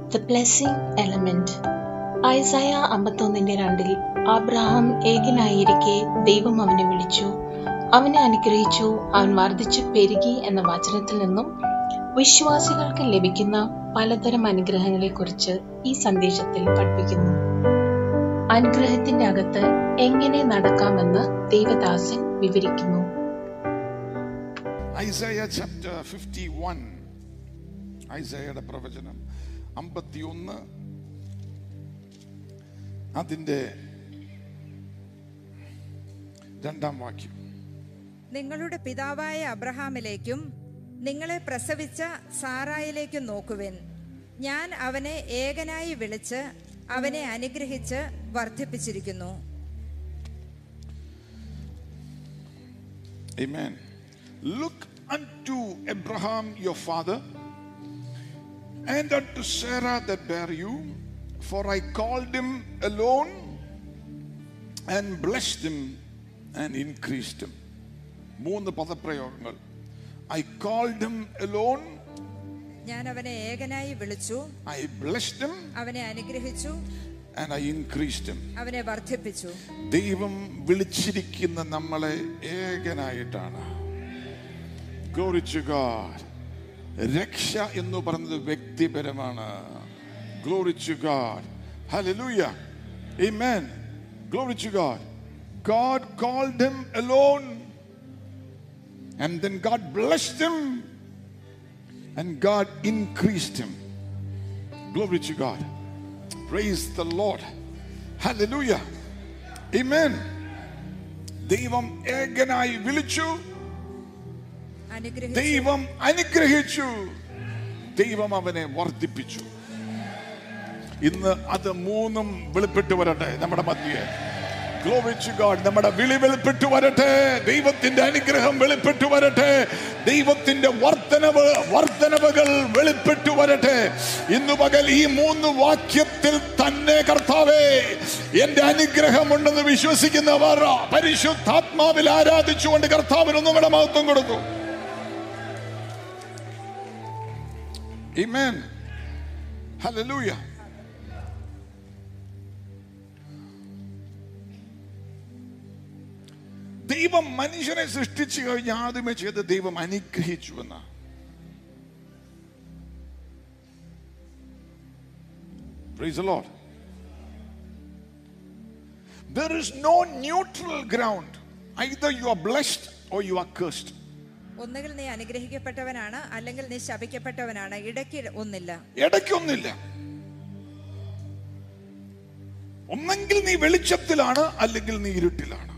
The blessing element Isaiah അമ്പത്തൊന്നിന്റെ രണ്ടിൽ Abraham ഏകനായിരിക്കെ ദൈവം അവനെ വിളിച്ചു അവനെ അനുഗ്രഹിച്ചു അവൻ വർദ്ധിച്ചു പെരുകി എന്ന വചനത്തിൽ നിന്നും വിശ്വാസികൾക്ക് ലഭിക്കുന്ന പലതരം അനുഗ്രഹങ്ങളെക്കുറിച്ച് ഈ സന്ദേശത്തിൽ പഠിപ്പിക്കുന്നു അനുഗ്രഹത്തിന്റെ അകത്ത് എങ്ങനെ നടക്കാമെന്ന് ദേവദാസൻ വിവരിക്കുന്നു ഐസയ ചാപ്റ്റർ 51 ഐസയയുടെ പ്രവചനം അമ്പത്തിയൊന്ന് അതിന്റെ രണ്ടാം വാക്യം നിങ്ങളുടെ പിതാവായ അബ്രഹാമിലേക്കും നിങ്ങളെ പ്രസവിച്ച സാറായിലേക്കും നോക്കുവിൻ ഞാൻ അവനെ ഏകനായി വിളിച്ച് അവനെ അനുഗ്രഹിച്ച് വർദ്ധിപ്പിച്ചിരിക്കുന്നു Amen. Look unto Abraham your father and unto Sarah that bare you, for I called him alone and blessed him and increased him. മൂന്ന് പദപ്രയോഗങ്ങൾ ഐ കോൾഡ് him alone, ഞാൻ അവനെ ഏകനായി വിളിച്ചു I blessed him അവനെ അനുഗ്രഹിച്ചു and I increased him. അവനെ വർദ്ധിപ്പിച്ചു ദൈവം വിളിച്ചിരിക്കുന്ന നമ്മളെ ഏകനായിട്ടാണ് Glory to God. രക്ഷ എന്ന് പറയുന്നത് വ്യക്തിപരമാണ് Glory to God. Hallelujah. Amen. Glory to God. God called him alone. And then God blessed him. And God increased him. Glory to God. Praise the Lord. Hallelujah. Amen. ദൈവം ഏകനായി വിളിച്ചു അനുഗ്രഹിച്ചു ദൈവം അനുഗ്രഹിച്ചു ദൈവം അവനെ വർദ്ധിപ്പിച്ചു ഇന്ന് അത് മൂന്നും വെളിപ്പെട്ട് വരട്ടെ നമ്മുടെ മധ്യേ Glory to God. നമ്മുടെ വിളി വെളിപ്പെട്ടു വരട്ടെ ദൈവത്തിന്റെ അനുഗ്രഹം വെളിപ്പെട്ടു വരട്ടെ ദൈവത്തിന്റെ വർധനവ് വർധനവുകൾ വെളിപ്പെട്ടു വരട്ടെ ഇന്നു പകൽ ഈ മൂന്ന് വാക്യത്തിൽ തന്നെ കർത്താവേ എന്റെ അനുഗ്രഹമുണ്ടെന്ന് വിശ്വസിക്കുന്നവർ പരിശുദ്ധാത്മാവിൽ ആരാധിച്ചുകൊണ്ട് കർത്താവിന് ഒന്നുകൂടെ മഹത്വം കൊടുത്തു Amen. Hallelujah. ദൈവം മനുഷ്യനെ സൃഷ്ടിച്ചു കഴിഞ്ഞ് ആദ്യമേ ചെയ്ത് ദൈവം അനുഗ്രഹിച്ചു എന്ന Praise the Lord. There is no neutral ground. Either you are blessed or you are cursed. ഒന്നുകിൽ നീ അനുഗ്രഹിക്കപ്പെട്ടവനാണ് അല്ലെങ്കിൽ നീ ശപിക്കപ്പെട്ടവനാണ് ഇടയ്ക്ക് ഒന്നില്ല ഇടയ്ക്കൊന്നില്ല ഒന്നെങ്കിൽ നീ വെളിച്ചത്തിലാണ് അല്ലെങ്കിൽ നീ ഇരുട്ടിലാണ്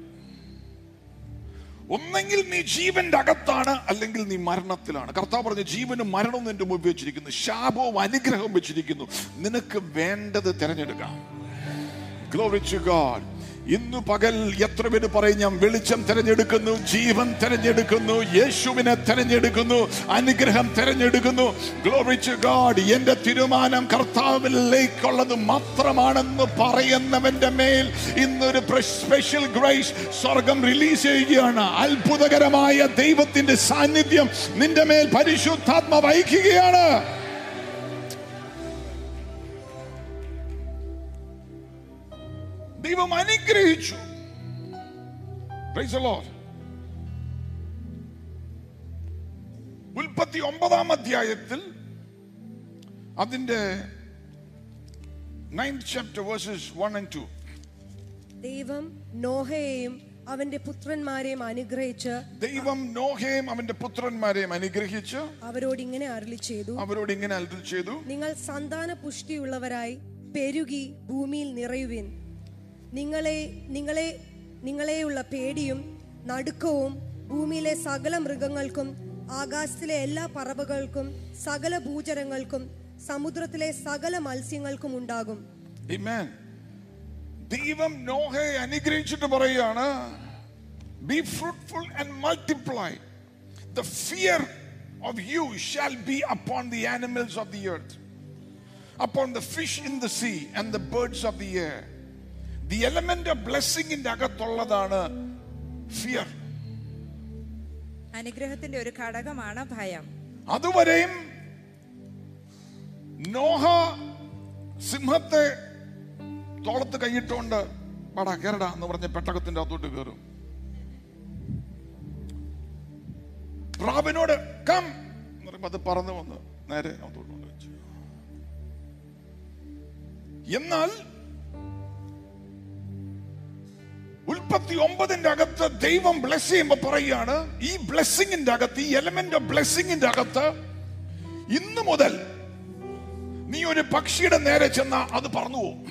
ഒന്നെങ്കിൽ നീ ജീവന്റെ അകത്താണ് അല്ലെങ്കിൽ നീ മരണത്തിലാണ് കർത്താവ് പറഞ്ഞു ജീവനും മരണവും നിന്റെ മുമ്പ് വെച്ചിരിക്കുന്നു ശാപവും അനുഗ്രഹവും വെച്ചിരിക്കുന്നു നിനക്ക് വേണ്ടത് തിരഞ്ഞെടുക്കാം Glory to God. ഇന്നു പകൽ എത്ര പേര് പറയും ഞാൻ വെളിച്ചം തിരഞ്ഞെടുക്കുന്നു ജീവൻ തിരഞ്ഞെടുക്കുന്നു യേശുവിനെ തിരഞ്ഞെടുക്കുന്നു അനുഗ്രഹം തിരഞ്ഞെടുക്കുന്നു ഗ്ലോറി ടു ഗാഡ് എന്റെ തീരുമാനം കർത്താവിലേക്കുള്ളത് മാത്രമാണെന്ന് പറയുന്നവന്റെ മേൽ ഇന്നൊരു സ്പെഷ്യൽ ഗ്രേസ് സ്വർഗം റിലീസ് ചെയ്യുകയാണ് അത്ഭുതകരമായ ദൈവത്തിന്റെ സാന്നിധ്യം നിന്റെ മേൽ പരിശുദ്ധാത്മ വഹിക്കുകയാണ് ദൈവം അനുഗ്രഹിച്ചു Praise the Lord. ഉൽപ്പത്തി ഒമ്പതാം അധ്യായത്തിൽ അതിന്റെ ninth chapter verses one and two ദൈവം നോഹയെയും അവന്റെ പുത്രന്മാരെയും അനുഗ്രഹിച്ച് ദൈവം നോഹയും അവന്റെ പുത്രന്മാരെയും അനുഗ്രഹിച്ച് അവരോട് ഇങ്ങനെ അരുളി ചെയ്തു അവരോട് ഇങ്ങനെ അരുൾ ചെയ്തു നിങ്ങൾ സന്താന പുഷ്ടിയുള്ളവരായി പെരുകി ഭൂമിയിൽ നിറയുവിൻ നിങ്ങളെ നിങ്ങളെ നിങ്ങളെയുള്ള പേടിയും നടുക്കവും ഭൂമിയിലെ സകല മൃഗങ്ങൾക്കും ആകാശത്തിലെ എല്ലാ പറവകൾക്കും സകല ഭൂചരങ്ങൾക്കും സമുദ്രത്തിലെ സകല മത്സ്യങ്ങൾക്കും ഉണ്ടാകും Amen. ദൈവം നോഹയെ അനുഗ്രഹിച്ചിട്ട് പറയുകയാണ് be fruitful and multiply the fear of you shall be upon the animals of the earth upon the fish in the sea and the birds of the air. The element of ബ്ലെസ്സിങ്ങിന്റെ അകത്തുള്ളതാണ് fear അനുഗ്രഹത്തിന്റെ ഒരു ഘടകമാണ് ഭയം അതുവരെയും നോഹ സിംഹത്തെ തോളത്ത് കൈയിട്ടുകൊണ്ട് പടാ കേറടാ എന്ന് പറഞ്ഞ് പെട്ടകത്തിന്റെ അകത്തോട്ട് കയറും പ്രാവിനോട് കം എന്ന് പറയുമ്പോ അത് പറന്നു വന്ന് നേരെ അകത്തോട്ട് കൊണ്ട് വെച്ചു എന്നാൽ ഉൽപ്പത്തി ഒമ്പതിന്റെ അകത്ത് ദൈവം ബ്ലെസ് ചെയ്യുമ്പോ പറയുകയാണ് ഈ ബ്ലെസ്സിങ്ങിന്റെ അകത്ത് ഈ എലമെന്റ് ഓഫ് ബ്ലെസ്സിങ്ങിന്റെ അകത്ത് ഇന്നു മുതൽ നീ ഒരു പക്ഷിയുടെ നേരെ ചെന്ന അത് പറന്നു പോകും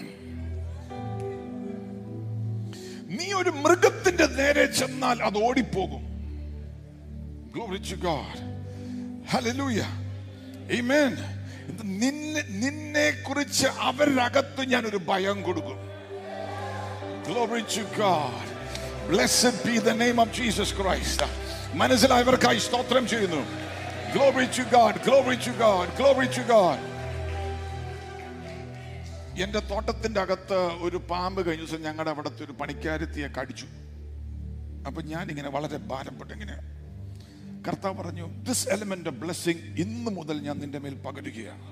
നീ ഒരു മൃഗത്തിന്റെ നേരെ ചെന്നാൽ അത് ഓടിപ്പോകും Glory to God. Hallelujah. Amen. ഇത് നിന്നെ നിന്നെ കുറിച്ച് അവരുടെ അകത്ത് ഞാൻ ഒരു ഭയം കൊടുക്കും Glory to God. Blessed be the name of Jesus Christ. മനസ്സിലായവർക്കായി സ്തോത്രം ചെയ്യുന്നു Glory to God. Glory to God. Glory to God. എന്റെ തോട്ടത്തിന്റെ അകത്ത് ഒരു പാമ്പ് കഴിഞ്ഞ ദിവസം ഞങ്ങളുടെ അവിടുത്തെ ഒരു പണിക്കാരത്തിയെ കടിച്ചു അപ്പൊ ഞാൻ ഇങ്ങനെ വളരെ ഭാരപ്പെട്ട് ഇങ്ങനെ കർത്താവ് പറഞ്ഞു ദിസ് എലമെന്റ് ഓഫ് ബ്ലെസ്സിങ് ഇന്ന് മുതൽ ഞാൻ നിന്റെ മേൽ പകരുകയാണ്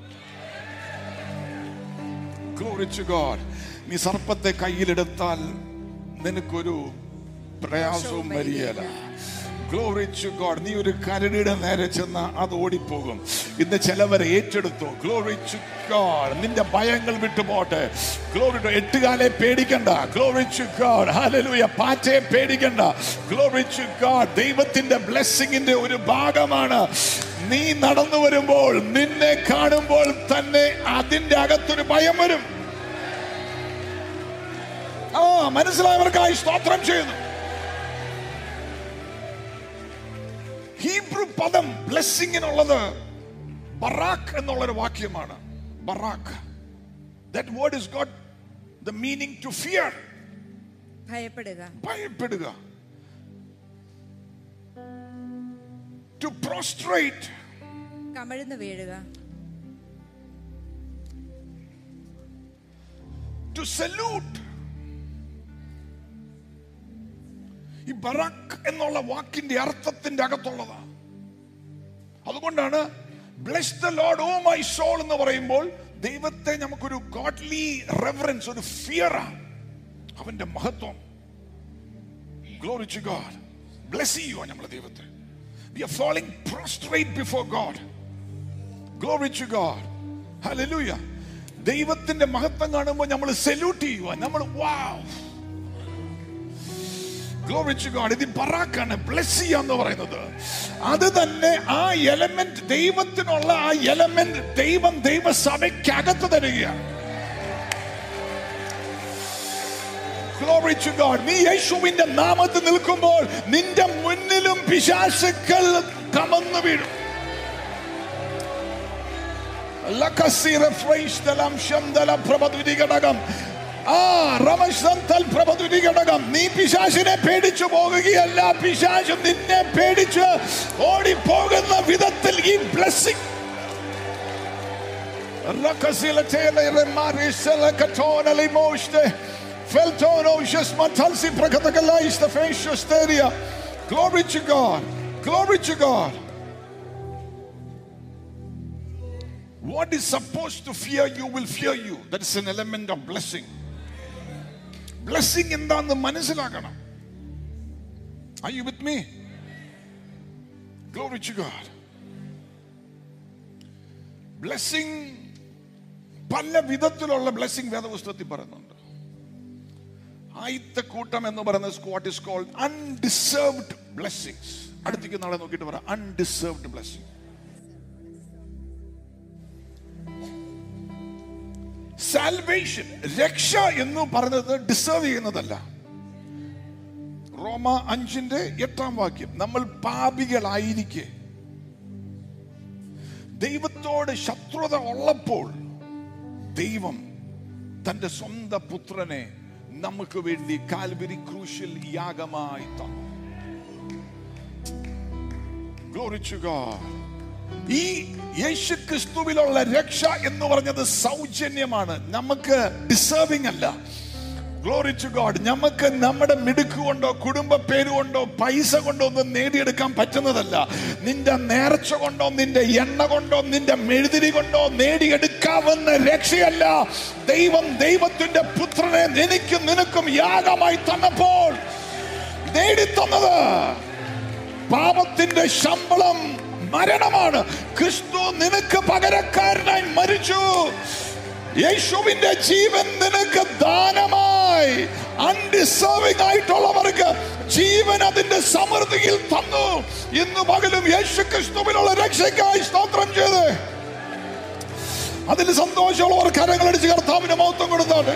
Glory to God. നീ സർപ്പത്തെ കയ്യിലെടുത്താൽ നിനക്കൊരു പ്രയാസവും വരികയില്ല ഗ്ലോറി ടു ഗോഡ് നീ ഒരു കരടിയുടെ നേരെ ചെന്ന അത് ഓടിപ്പോകും ഇന്ന് ചിലവരെ ഏറ്റെടുത്തു ഗ്ലോറി ടു ഗോഡ് നിന്റെ ഭയങ്ങൾ വിട്ടുപോട്ടെ ഗ്ലോറി ടു എട്ടുകാലെ പേടിക്കണ്ട ഗ്ലോറി ടു ഗോഡ് ഹല്ലേലൂയ പാറ്റയെ പേടിക്കണ്ട ഗ്ലോറി ടു ഗോഡ് ദൈവത്തിന്റെ ബ്ലെസ്സിങ്ങിന്റെ ഒരു ഭാഗമാണ് നീ നടന്നു വരുമ്പോൾ നിന്നെ കാണുമ്പോൾ തന്നെ അതിന്റെ അകത്തൊരു ഭയം വരും ആ മനസ്സിലായവർക്കായി സ്തോത്രം ചെയ്യുന്നു ഹീബ്രു പദം ബ്ലെസ്സിങ്ങിനുള്ളത് ബറാക്ക് എന്നുള്ളൊരു വാക്യമാണ് ബറാക്ക് that word is got the meaning to fear ഭയപ്പെടുക ഭയപ്പെടുക ടു പ്രോസ്ട്രേറ്റ് കമഴ്ന്നു വീഴുക ടു സല്യൂട്ട് ഈ ബറാക്ക് എന്നുള്ള വാക്കിന്റെ അർത്ഥത്തിന്റെ അകത്തുള്ളതാ അതുകൊണ്ടാണ് bless the lord O my soul എന്ന് പറയുമ്പോൾ ദൈവത്തെ നമുക്കൊരു ഗോഡ്ലി റെഫറൻസ് ഒരു ഫിയറാണ് അവന്റെ മഹത്വം ഗ്ലോറി ടു ഗോഡ് ബ്ലെസ് ചെയ്യുക നമ്മൾ ദൈവത്തെ we are falling prostrate before God glory to God hallelujah ദൈവത്തിന്റെ മഹത്വം കാണുമ്പോൾ നമ്മൾ സെല്യൂട്ട് ചെയ്യുക നമ്മൾ വാവ് ഗ്ലോറി ടു ഗോഡ് ഇത് ബറാക്കാണ് ബ്ലെസ് ചെയ്യുക എന്ന് പറയുന്നത് അത് തന്നെ ആ എലമെന്റ് ദൈവത്തിനുള്ള ആ എലമെന്റ് ദൈവം ദൈവസഭയ്ക്കകത്ത് തരികയാണ് Glory to God. നീ യേശുവിന്റെ നാമത്തിൽ നിൽക്കുമ്പോൾ നിന്റെ മുന്നിലും പിശാസുക്കൾ കമന്നു വീഴും ലക്കസീറ ഫ്രൈഷ് തലം ശംദല പ്രഭദ്വിതി ഘടകം ആ റമശന്തൽ പ്രഭദ്വിതി ഘടകം നീ പിശാശിനെ പേടിച്ചു പോകുകയല്ല പിശാശ് നിന്നെ പേടിച്ച് ഓടിപ്പോകുന്ന വിധത്തിൽ ഈ blessing Rakasila tele remarisela katona limoste. Feltono jesmantalsi prakatagalaista feshosteria. Glory to God. Glory to God. What is supposed to fear you will fear you. That is an element of blessing. Blessing എന്താന്ന് മനസ്സിലാക്കണം Are you with me? Glory to God. Blessing പല വിധത്തിലുള്ള blessing വേദപുസ്തകത്തിൽ പറയുന്നുണ്ട് ആയിത്ത കൂട്ടം എന്ന് പറയുന്ന squad is called undeserved blessings അടുത്തേക്ക് നാളെ നോക്കിയിട്ട് പറ അൺഡിസേർവ്ഡ് ബ്ലെസ്സിങ് സാൽവേഷൻ രക്ഷ എന്ന് പറയുന്നത് ഡിസേർവ് ചെയ്യുന്നതല്ല റോമ അഞ്ചിന്റെ എട്ടാം വാക്യം നമ്മൾ പാപികളായിരിക്കെ ദൈവത്തോട് ശത്രുത ഉള്ളപ്പോൾ ദൈവം തന്റെ സ്വന്തം പുത്രനെ നമുക്ക് വേണ്ടി കാൽവരി ക്രൂശിൽ യാഗമായി തന്നു Glory to God. ഈ യേശു ക്രിസ്തുവിലുള്ള രക്ഷ എന്ന് പറഞ്ഞത് സൗജന്യമാണ് നമുക്ക് ഡിസേർവിംഗ് അല്ല ഗ്ലോറി ടു ഗോഡ് നമുക്ക് നമ്മുടെ മിടുക്ക് കൊണ്ടോ കുടുംബ പേര് കൊണ്ടോ പൈസ കൊണ്ടോ ഒന്നും നേടിയെടുക്കാൻ പറ്റുന്നതല്ല നിന്റെ നേർച്ച കൊണ്ടോ നിന്റെ എണ്ണ കൊണ്ടോ നിന്റെ മെഴുതിരി കൊണ്ടോ നേടിയെടുക്കാവുന്ന രക്ഷയല്ല ദൈവം ദൈവത്തിന്റെ പുത്രനെ എനിക്കും നിനക്കും യാഗമായി തന്നപ്പോൾ നേടിത്തന്നത് പാപത്തിന്റെ ശമ്പളം മരണമാണ് ക്രിസ്തു നിനക്ക് പകരക്കാരനായി മരിച്ചു യേശുവിന്റെ ജീവൻ നിനക്ക് ദാനമായി അൺഡിസേർവിംഗ് ആയിട്ടുള്ളവർക്ക് ജീവൻ അതിന്റെ സമൃദ്ധിയിൽ തന്നു ഇന്ന് പകലും യേശു ക്രിസ്തുവിനുള്ള രക്ഷയ്ക്കായി സ്തോത്രം ചെയ്ത് അതിൽ സന്തോഷമുള്ളവർ കരങ്ങളടിച്ച് കർത്താവിന് മഹത്വം കൊടുത്താണ്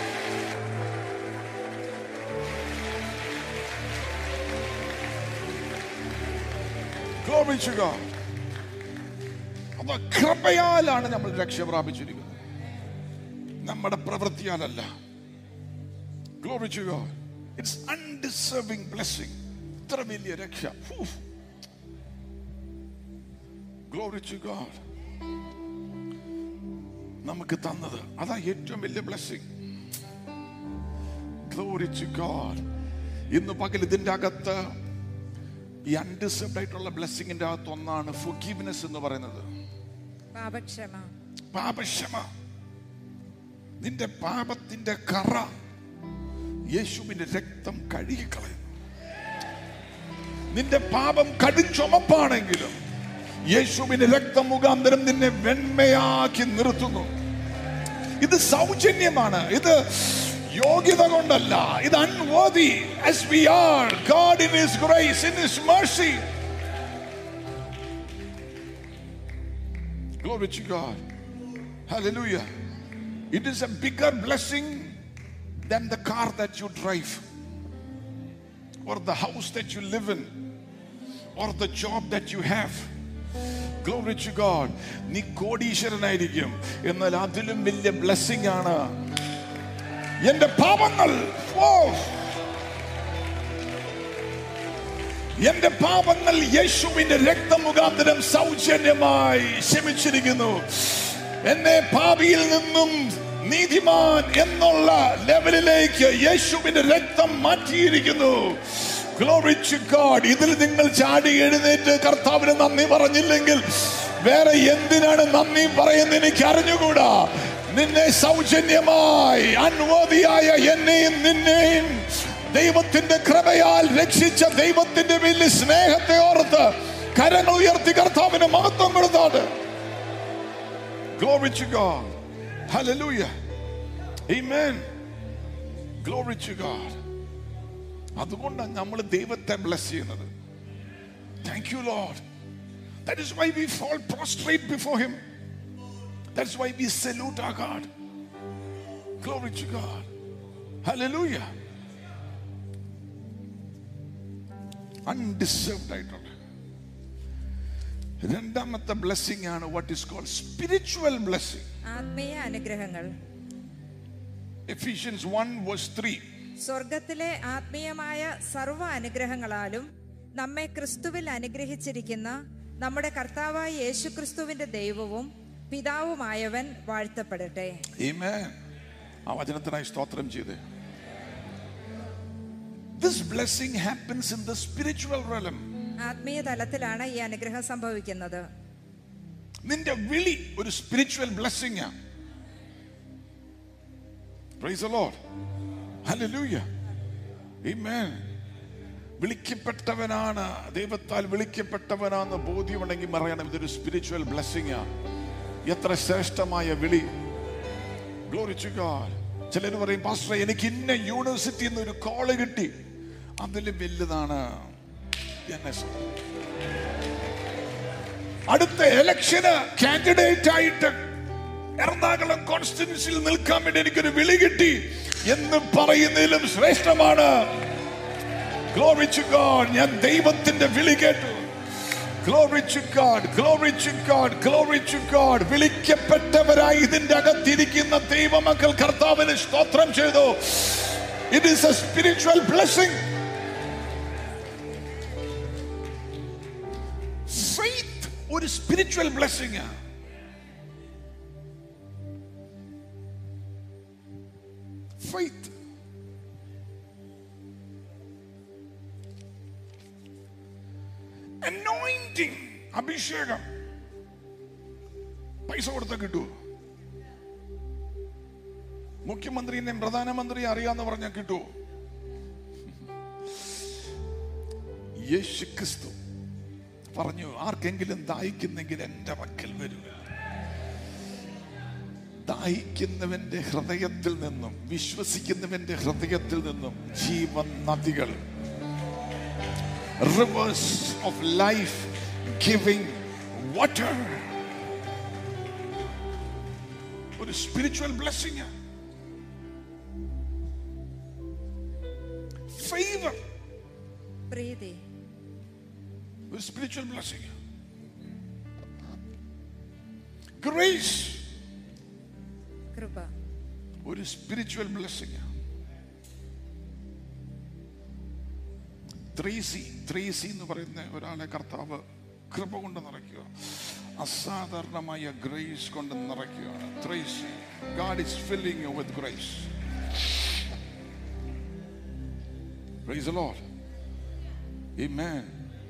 Glory to God. അപ്പൊ കൃപയാലാണ് നമ്മൾ രക്ഷ പ്രാപിച്ചിരിക്കുന്നത് നമ്മുടെ പ്രവൃത്തിയാലല്ല Glory to God. It's undeserving blessing. ഇത്ര വലിയ രക്ഷ Whew. Glory to God. നമുക്ക് തന്നത് അതാ ഏറ്റവും വലിയ ബ്ലെസ്സിങ് Glory to God. ഇന്ന് പകൽ ഇതിന്റെ അകത്ത് ഈ അൺഡിസേർവ്ഡ് ആയിട്ടുള്ള ബ്ലെസ്സിങ്ങിന്റെ അകത്ത് ഒന്നാണ് ഫുഗീവ്നെസ് എന്ന് പറയുന്നത് പാപക്ഷമ പാപക്ഷമ നിന്റെ പാപത്തിന്റെ കറ യേശുവിന്റെ രക്തം കഴുകിക്കളയുന്നു നിന്റെ പാപം കടുംചുമപ്പാണെങ്കിലും യേശുവിന്റെ രക്തം മുഖാന്തരം നിന്നെ വെണ്മയാക്കി നിർത്തുന്നു ഇത് സൗജന്യമാണ് ഇത് യോഗ്യത കൊണ്ടല്ല ഇത് അൺവേദി as we are God in his grace in his mercy glory to God hallelujah it is a bigger blessing than the car that you drive or the house that you live in or the job that you have Glory to God. നീ കോടീശ്വരനായിരിക്കും എന്നാൽ അതിലും വലിയ blessing ആണ് എന്റെ പാപങ്ങൾ ഓ എന്റെ പാപങ്ങൾ യേശുവിന്റെ രക്തമുഖാന്തരം സൗജന്യമായി ക്ഷമിച്ചിരിക്കുന്നു എന്നെ പാപിയിൽ നിന്നും നീതിമാൻ എന്നുള്ള ലെവലിലേക്ക് യേശുവിന്റെ രക്തം മാറ്റിയിരിക്കുന്നു Glory to God. ഇതിൽ നിങ്ങൾ ചാടി എഴുന്നേറ്റ് കർത്താവിന് നന്ദി പറഞ്ഞില്ലെങ്കിൽ വേറെ എന്തിനാണ് നന്ദി പറയുന്നത് എനിക്ക് അറിഞ്ഞുകൂടാ നിന്നെ സൗജന്യമായി അൻവാദിയായ എന്നെയും നിന്നെയും ദൈവത്തിന്റെ കൃപയാൽ രക്ഷിച്ച ദൈവത്തിന്റെ വലിയ സ്നേഹത്തെ ഓർത്ത് കരങ്ങൾ ഉയർത്തി കർത്താവിന് മഹത്വം കൊടുത്താണ് Glory to God. Hallelujah. Amen. Glory to God. അതുകൊണ്ടാണ് നമ്മൾ ദൈവത്തെ ബ്ലസ് ചെയ്യുന്നത് thank you lord that is why we fall prostrate before him that's why we salute ആ God glory to God hallelujah undeserved ആയിട്ടുള്ള രണ്ടാമത്തെ ബ്ലെസ്സിംഗ് ആണ് what is called spiritual blessing ആത്മീയ അനുഗ്രഹങ്ങൾ എഫിഷ്യൻസ് 1 വേഴ്സ് 3 സ്വർഗത്തിലെ ആത്മീയമായ സർവ്വ അനുഗ്രഹങ്ങളാലും നമ്മെ ക്രിസ്തുവിൽ അനുഗ്രഹിച്ചിരിക്കുന്ന നമ്മുടെ കർത്താവായ യേശു ക്രിസ്തുവിന്റെ ദൈവവും പിതാവുമായവൻ വാഴ്ത്തപ്പെടട്ടെ Amen. ആ വചനത്തിനായി സ്തോത്രം ചെയ്ത് this blessing happens in the spiritual realm ആത്മീയ തലത്തിലാണ് ഈ അനുഗ്രഹം സംഭവിക്കുന്നത് നിന്റെ വിളി ഒരു സ്പിരിച്വൽ ബ്ലെസ്സിംഗ് ആ praise the lord hallelujah amen വിളിക്കപ്പെട്ടവനാണ് ദൈവത്താൽ വിളിക്കപ്പെട്ടവനാന്ന് ബോധ്യമുണ്ടെങ്കിൽ പറയണം ഇതൊരു സ്പിരിച്വൽ ബ്ലെസ്സിംഗ് ആ എത്ര ശ്രേഷ്ഠമായ വിളി ഗ്ലോറി ടു ഗോഡ് ചിലർ പറയും പാസ്റ്റർ എനിക്ക് ഇന്ന യൂണിവേഴ്സിറ്റിയിൽ നിന്ന് ഒരു കോള് കിട്ടി അതിലും വലുതാണ് NS. അടുത്ത ഇലക്ഷന് കാൻഡിഡേറ്റ് ആയിട്ട് എറണാകുളം കോൺസ്റ്റിറ്റ്യൻസിയിൽ നിൽക്കാൻ വേണ്ടി എനിക്കൊരു വിളി കിട്ടി എന്ന് പറയുന്നതിലും ശ്രേഷ്ഠമാണ് Glory to God. ഞാൻ ദൈവത്തിന്റെ വിളി കേട്ടു Glory to God, glory to God, glory to God. വിളിക്കപ്പെട്ടവരായി ഇതിന്റെ അകത്തിരിക്കുന്ന ദൈവമക്കൾ കർത്താവിന് സ്തോത്രം ചെയ്തു it is a spiritual blessing faith ഒരു സ്പിരിച്വൽ ബ്ലെസ്സിംഗ് ഫെയ്ത്ത് അനോയിന്റിങ് അഭിഷേകം പൈസ കൊടുത്താൽ കിട്ടുമോ മുഖ്യമന്ത്രിനെയും പ്രധാനമന്ത്രിയെ അറിയാന്ന് പറഞ്ഞാൽ കിട്ടുമോ യേശു ക്രിസ്തു പറഞ്ഞു ആർക്കെങ്കിലും ദാഹിക്കുന്നെങ്കിൽ എന്റെ പക്കൽ വരൂ ദാഹിക്കുന്നവന്റെ ഹൃദയത്തിൽ നിന്നും വിശ്വസിക്കുന്നവന്റെ ഹൃദയത്തിൽ നിന്നും ജീവൻ നദികൾ rivers of life giving water ഒരു സ്പിരിച്വൽ ബ്ലെസ്സിങ് ഫേവർ പ്രീതി ഒരു സ്പിരിച്വൽ ബ്ലെസ്സിങ് ഗ്രേസ് കൃപ ഒരു സ്പിരിച്വൽ ബ്ലെസ്സിങ് ത്രേസി ത്രേസി എന്ന് പറയുന്ന ഒരാളെ കർത്താവ് കൃപ കൊണ്ട് നിറയ്ക്കുക അസാധാരണമായ ഗ്രേസ് കൊണ്ട് നിറയ്ക്കുകയാണ് ത്രേസി God is filling you with grace Praise the Lord. Amen.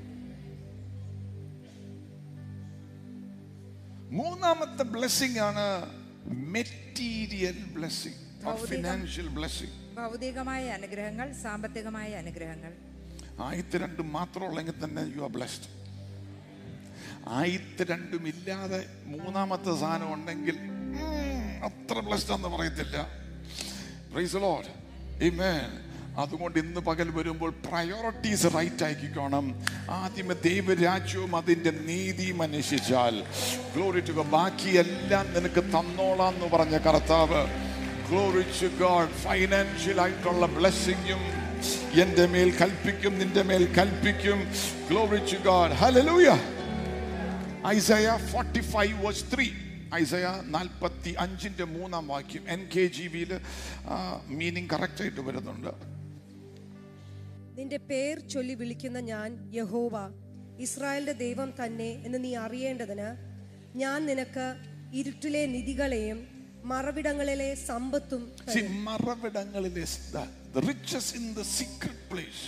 മൂന്നാമത്തെ ബ്ലെസ്സിംഗ് ആണ് മെറ്റീരിയൽ ബ്ലെസ്സിംഗ് ഭൗതികം. ഫിനാൻഷ്യൽ ബ്ലെസ്സിംഗ് ഭൗതികമായ അനുഗ്രഹങ്ങൾ സാമ്പത്തികമായ അനുഗ്രഹങ്ങൾ ആദ്യത്തെ രണ്ടും മാത്രം ഉള്ളെങ്കിൽ തന്നെ യു ആർ ബ്ലെസ്ഡ് ആദ്യത്തെ രണ്ടും ഇല്ലാതെ മൂന്നാമത്തെ സാധനം ഉണ്ടെങ്കിൽ ഉം, അത്ര ബ്ലെസ്ഡ് എന്ന് പറയത്തില്ല പ്രൈസ് ലോഡ് Amen. അതുകൊണ്ട് ഇന്ന് പകൽ വരുമ്പോൾ പ്രയോറിറ്റീസ് റൈറ്റ് ആക്കിക്കോണം ആദ്യമേ ദൈവരാജ്യവും അതിന്റെ നീതിയും അന്വേഷിച്ചാൽ ഗ്ലോറി ടു ബാക്കി എല്ലാം നിനക്ക് തന്നോളാം എന്ന് പറഞ്ഞ കർത്താവ് ഗ്ലോറി ടു ഗോഡ് ഫൈനാൻഷ്യൽ ആയിട്ടുള്ള ബ്ലെസ്സിങ്ങും എന്റെ മേൽ കൽപ്പിക്കും നിന്റെ മേൽ കൽപ്പിക്കും glory to God hallelujah Isaiah forty five verse three Isaiah നാൽപ്പത്തി അഞ്ചിന്റെ മൂന്നാം വാക്യം എൻ കെ ജി വിയിൽ മീനിങ് കറക്റ്റ് ആയിട്ട് വരുന്നുണ്ട് നിന്റെ പേർ ചൊല്ലി വിളിക്കുന്ന ഞാൻ യഹോവ ഇസ്രായേലിന്റെ ദൈവം തന്നെ എന്ന് നീ അറിയേണ്ടതിന് ഞാൻ നിനക്ക് ഇരുട്ടിലെ നിധികളെയും മറവിടങ്ങളിലെ സമ്പത്തും See, മറവിടങ്ങളിലെ the riches in the secret place.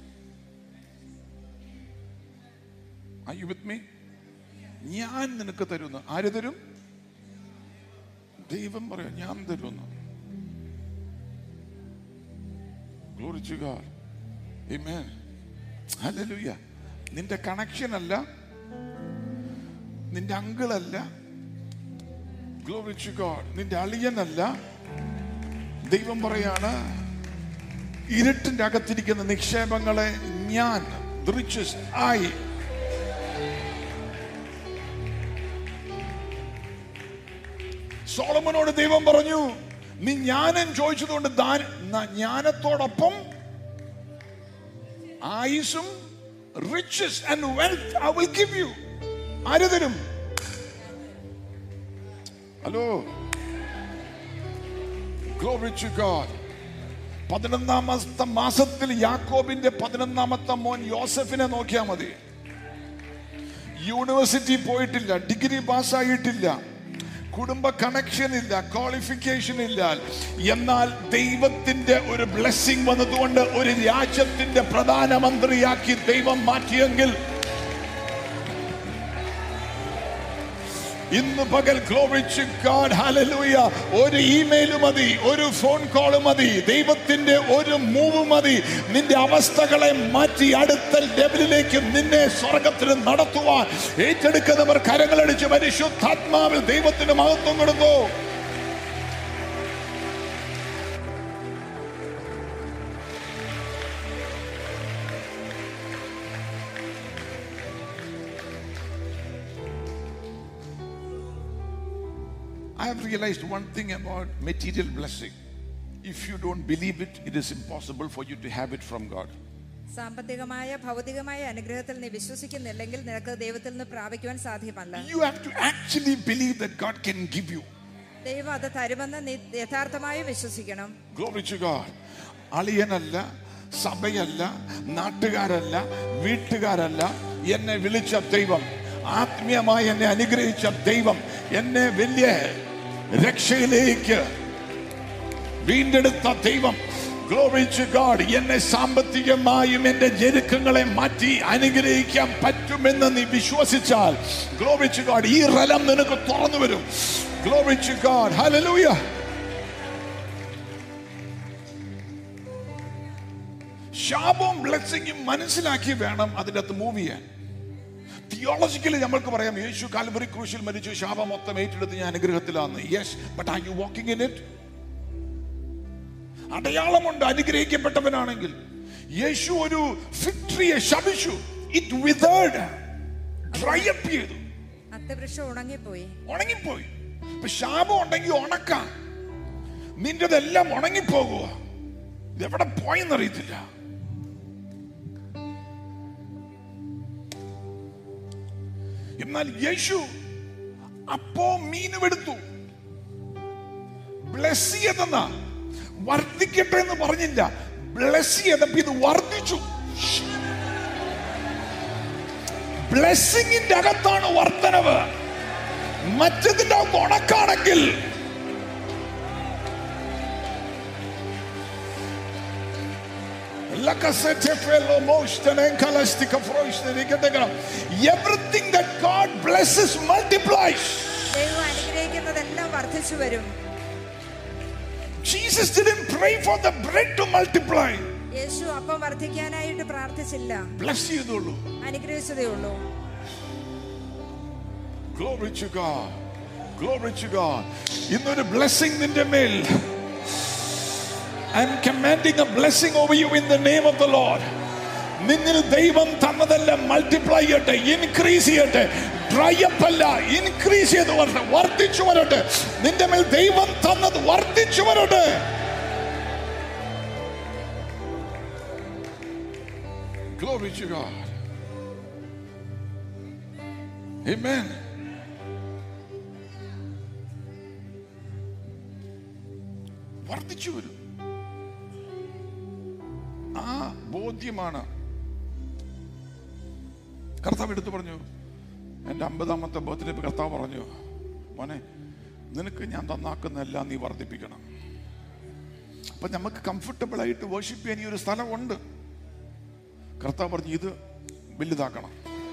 Are you with me? ഞാൻ നിനക്ക് തരുന്നു ആര് തരും ദൈവം പറയാം ഞാൻ തരുന്നു Glory to God. Amen. Hallelujah. നിന്റെ കണക്ഷൻ അല്ല നിന്റെ അങ്കിളല്ല ഗ്ലോറി ടു ഗോഡ് നിന്റെ അളിയനല്ല ദൈവം പറയാണ് ഇരുട്ടിന്റെ അകത്തിരിക്കുന്ന നിക്ഷേപങ്ങളെ ഞാൻ riches ആയി സോളമനോട് ദൈവം പറഞ്ഞു നീ ജ്ഞാനം ചോദിച്ചതുകൊണ്ട് ദാ- ന- ജ്ഞാനത്തോടൊപ്പം ആയുസും riches and wealth I will give you ആര് തരും ഹലോ Glory to God. പതിനൊന്നാമത്തെ മാസത്തിൽ യാക്കോബിന്റെ പതിനൊന്നാമത്തെ മോൻ യോസഫിനെ നോക്കിയാൽ മതി യൂണിവേഴ്സിറ്റി പോയിട്ടില്ല ഡിഗ്രി പാസ്സായിട്ടില്ല കുടുംബ കണക്ഷൻ ഇല്ല ക്വാളിഫിക്കേഷൻ ഇല്ല എന്നാൽ ദൈവത്തിന്റെ ഒരു ബ്ലെസ്സിങ് വന്നതുകൊണ്ട് ഒരു രാജ്യത്തിന്റെ പ്രധാനമന്ത്രിയാക്കി ദൈവം മാറ്റിയെങ്കിൽ ഇന്ന് പകൽ ഗ്ലോറിച്ച് ഗാഡ് ഹല്ലേലൂയ ഒരു ഇമെയിൽ മതി ഒരു ഫോൺ കോൾ മതി ദൈവത്തിന്റെ ഒരു മൂവ് മതി നിന്റെ അവസ്ഥകളെ മാറ്റി അടുത്ത ലെവലിലേക്ക് നിന്നെ സ്വർഗത്തിൽ നടത്തുവാൻ ഏറ്റെടുക്കുന്നവർ കരങ്ങളടിച്ച് പരിശുദ്ധാത്മാവിൽ ദൈവത്തിന് മഹത്വം കൊടുത്തു I have realized one thing about material blessing. If you don't believe it, it is impossible for you to have it from God. സാമ്പത്തികമായ ഭൗതികമായ അനുഗ്രഹത്തിൽ നീ വിശ്വസിക്കുന്നില്ലെങ്കിൽ നിനക്ക് ദൈവത്തിൽ നിന്ന് പ്രാപിക്കുവാൻ സാധ്യമല്ല You have to actually believe that God can give you. ദൈവം അത് തരുമെന്ന് നീ യഥാർത്ഥമായി വിശ്വസിക്കണം Glory to God. അളിയനല്ല സഭയല്ല നാട്ടുകാരല്ല വീട്ടുകാരല്ല എന്നെ വിളിച്ച ദൈവം ആത്മീയമായി എന്നെ അനുഗ്രഹിച്ച ദൈവം എന്നെ വലിയ രക്ഷയിലേക്ക് വീണ്ടെടുത്ത ദൈവം Glory to God. എന്നെ സാമ്പത്തികമായും എന്റെ ഞെരുക്കങ്ങളെ മാറ്റി അനുഗ്രഹിക്കാൻ പറ്റുമെന്ന് നീ വിശ്വസിച്ചാൽ Glory to God. ഈ റലം നിനക്ക് തുറന്നു വരും Glory to God. Hallelujah. ശാപവും ബ്ലെസ്സിങ്ങും മനസ്സിലാക്കി വേണം അതിൻ്റെ അകത്ത് മൂവ് ചെയ്യാൻ തിയോളജിക്കലി നമ്മൾക്ക് പറയാം യേശു കാൽവറി ക്രൂശിൽ മരിച്ചു ശാപം മൊത്തം ഏറ്റെടുത്ത് ഞാൻ അനുഗ്രഹത്തിലാന്ന് yes but are you walking in it അടയാളമുണ്ട് അനുഗ്രഹിക്കപ്പെട്ടവനാണെങ്കിൽ യേശു ഒരു ഫിക്ടറിയെ ശപിച്ചു ഇറ്റ് വിതേർഡ് ഡ്രൈ അപ്പ് ചെയ്തു അത്തവൃക്ഷം ഉണങ്ങിപ്പോയി ഉണങ്ങിപ്പോയി ഇപ്പൊ ശാപം ഉണ്ടെങ്കിൽ ഉണക്കാം നിന്റെതെല്ലാം ഉണങ്ങിപ്പോകുക ഇതെവിടെ പോയെന്നറിയത്തില്ല എന്നാൽ യേശു അപ്പോ മീനും എടുത്തു ബ്ലസ് ചെയ്തെന്ന വർദ്ധിക്കട്ടെ എന്ന് പറഞ്ഞില്ല ബ്ലസ് ചെയ്തപ്പോ ഇത് വർദ്ധിച്ചു ബ്ലെസ്സിങ്ങിന്റെ അകത്താണ് വർധനവ് മറ്റതിന്റെ അകത്ത് ഉണക്കാണെങ്കിൽ Everything that God blesses multiplies. ദൈവം അനുഗ്രഹിക്കുന്നതെല്ലാം വർദ്ധിച്ചു വരും Jesus didn't pray for the bread to multiply. യേശു അപ്പം വർദ്ധിക്കാനായിട്ട് പ്രാർത്ഥിച്ചില്ല Bless ചെയ്തുള്ളൂ അനുഗ്രഹിച്ചതേ ഉള്ളൂ Glory to God. Glory to God. ഇന്നൊരു blessing നിന്റെ മേൽ I'm commanding a blessing over you in the name of the Lord. നിന്നിൽ ദൈവം തന്നതെല്ലാം മൾട്ടിപ്ലൈ ചെയ്യട്ടെ ഇൻക്രീസ് ചെയ്യട്ടെ ഡ്രൈ അപ്പ് അല്ല ഇൻക്രീസ് ചെയ്ത് വരട്ടെ വർദ്ധിച്ചു വരട്ടെ നിന്റെ മേൽ ദൈവം തന്നത് വർദ്ധിച്ചു വരട്ടെ Glory to God. Amen. വർദ്ധിച്ചു വരും ആ ബോധ്യമാണ് കർത്താവ് എടുത്തു പറഞ്ഞു എൻ്റെ അമ്പതാമത്തെ ബർത്ത്ഡേ കർത്താവ് പറഞ്ഞു മോനെ നിനക്ക് ഞാൻ തന്നാക്കുന്നതെല്ലാം നീ വർദ്ധിപ്പിക്കണം അപ്പൊ നമുക്ക് കംഫർട്ടബിൾ ആയിട്ട് വർഷിപ്പ് ചെയ്യാൻ ഈ ഒരു സ്ഥലമുണ്ട് കർത്താവ് പറഞ്ഞു ഇത് വലുതാക്കണം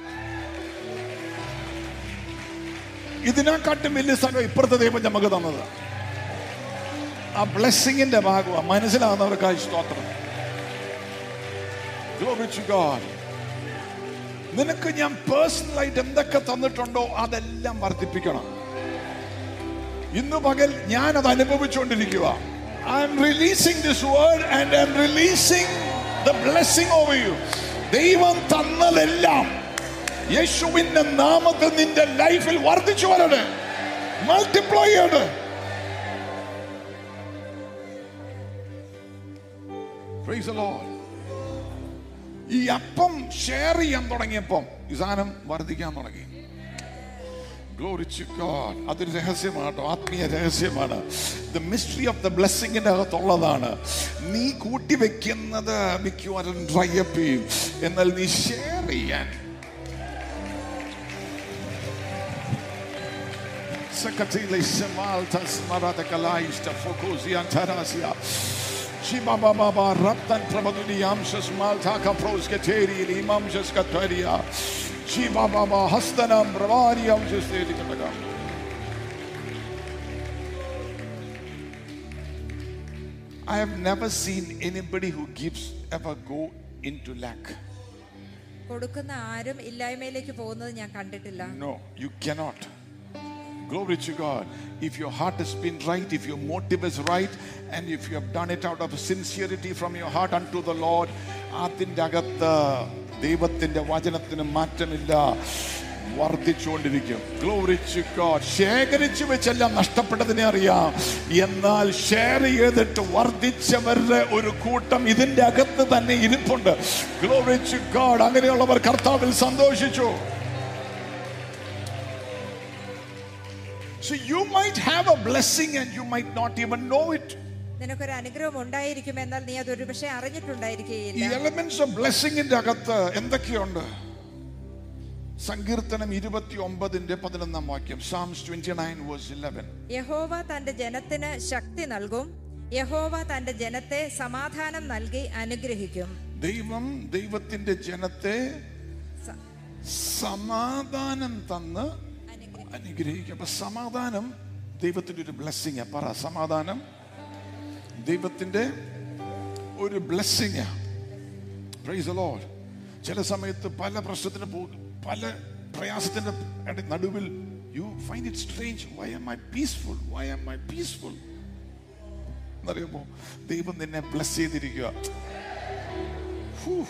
ഇതിനെക്കാട്ടും വലിയ സ്ഥലം ഇപ്പുറത്തെ ദൈവം നമുക്ക് തന്നത് ആ ബ്ലെസ്സിങ്ങിന്റെ ഭാഗമാണ് മനസ്സിലാകുന്നവർക്കായി സ്തോത്രം Glory to God. നിനക്ക് ഞാൻ പേഴ്സണലായിട്ട് എന്തൊക്കെ തന്നിട്ടുണ്ടോ അതെല്ലാം വർദ്ധിപ്പിക്കണം ഇന്ന് പകൽ ഞാൻ അത് അനുഭവിച്ചുകൊണ്ടിരിക്കുക I'm releasing this word and I'm releasing the blessing over you ദൈവം തന്നതെല്ലാം യേശുവിന്റെ നാമത്തിൽ നിന്റെ ലൈഫിൽ വർദ്ധിച്ചു വരട്ടെ മൾട്ടിപ്ലൈ ചെയ്യട്ടെ Praise the Lord. ഈ അപ്പം ഷെയർ ചെയ്യാൻ തുടങ്ങിയപ്പം ഈ സാധനം വർദ്ധിക്കാൻ തുടങ്ങി Glory to God. അതൊരു രഹസ്യമാണ് കേട്ടോ ആത്മീയ രഹസ്യമാണ് ദ മിസ്റ്ററി ഓഫ് ദ ബ്ലെസ്സിങ്ങിന്റെ അകത്തുള്ളതാണ് നീ കൂട്ടി വെക്കുന്നത് മിക്കവാറും ഡ്രൈ അപ്പ് ചെയ്യും എന്നാൽ നീ ഷെയർ ചെയ്യാൻ Sakatile Semaltas Marata Kalaista Fokusi Antarasia. Shiba Baba Raptan Prabhaduni Amshas Maltaka Pros Kateri Imamshas Kataria. Shiba Baba Hastanam Bravari Amshas Dedikataka. I have never seen anybody who gives ever go into lack. കൊടുക്കുന്ന ആരും ഇല്ലായ്മയിലേക്ക് പോകുന്നത് ഞാൻ കണ്ടിട്ടില്ല No, you cannot. Glory to God. If your heart has been right, if your motive is right, and if you have done it out of sincerity from your heart unto the Lord, അതിൻ്റെ അകത്ത് ദൈവത്തിൻ്റെ വചനത്തിന് മാറ്റമില്ല വർദ്ധിച്ചുകൊണ്ടിരിക്കും Glory to God. ശേഖരിച്ചു വെച്ചെല്ലാം നഷ്ടപ്പെട്ടതിനെ അറിയാം എന്നാൽ share ചെയ്തിട്ട് വർദ്ധിച്ചവരുടെ ഒരു കൂട്ടം ഇതിന്റെ അകത്ത് തന്നെ ഇരിപ്പുണ്ട് Glory to God. അങ്ങനെയുള്ളവർ കർത്താവിൽ സന്തോഷിച്ചു So you might have a blessing and you might not even know it. നിനക്കൊരു അനുഗ്രഹം ഉണ്ടായിരിക്കും എന്നാൽ നീ അത് ഒരുപക്ഷെ ഈ അറിഞ്ഞിട്ടുണ്ടായിരിക്കുകയില്ല എലമെന്റ്സ് ഓഫ് ബ്ലെസ്സിങ്ങിന്റെ അകത്ത് എന്തൊക്കെയുണ്ട് സങ്കീർത്തനം ഇരുപത്തി ഒമ്പതിന്റെ പതിനൊന്നാം വാക്യം Psalms twenty nine verse eleven യഹോവ തന്റെ ജനത്തിന് ശക്തി നൽകും യഹോവ തന്റെ ജനത്തെ സമാധാനം നൽകി അനുഗ്രഹിക്കും ദൈവം ദൈവത്തിന്റെ ജനത്തെ സ- സമാധാനം തന്ന് അനുഗ്രഹിക്കും അപ്പൊ സമാധാനം ദൈവത്തിന്റെ ഒരു ബ്ലെസ്സിങ് പറ സമാധാനം ദൈവത്തിന്റെ ഒരു ബ്ലെസ്സിങ് പ്രൈസ് ലോഡ് ചില സമയത്ത് പല പ്രശ്നത്തിന് പോകും പല പ്രയാസത്തിന്റെ ഇട- നടുവിൽ you find it strange why am I peaceful why am I peaceful എന്നറിയുമ്പോ ദൈവം നിന്നെ ബ്ലസ് ചെയ്തിരിക്കുക Whew.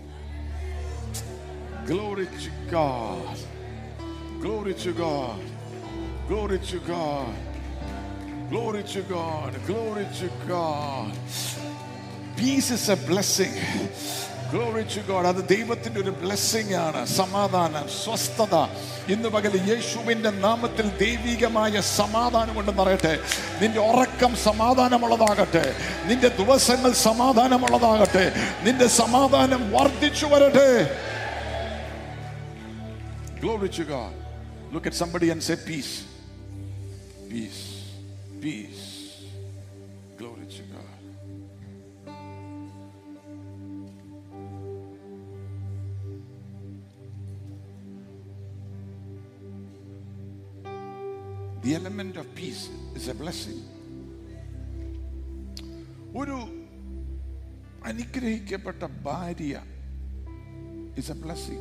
Glory to God. Glory to God. Glory to God. Glory to God. Glory to God. Peace is a blessing. Glory to God. അത് ദൈവത്തിന്റെ ഒരു blessing ആണ് സമാധാനം സ്വസ്ഥത ഇന്ന് പകൽ യേശുവിന്റെ നാമത്തിൽ ദൈവികമായ സമാധാനം കൊണ്ട് നിറയട്ടെ നിന്റെ ഉറക്കം സമാധാനമുള്ളതാകട്ടെ നിന്റെ ദിവസങ്ങൾ സമാധാനമുള്ളതാകട്ടെ നിന്റെ സമാധാനം വർദ്ധിച്ചു വരട്ടെ Glory to God. Look at somebody and say peace. Peace. Peace. Glory to God. The element of peace is a blessing. ഒരു അനുഗ്രഹിക്കപ്പെട്ട ഭാര്യ is a blessing.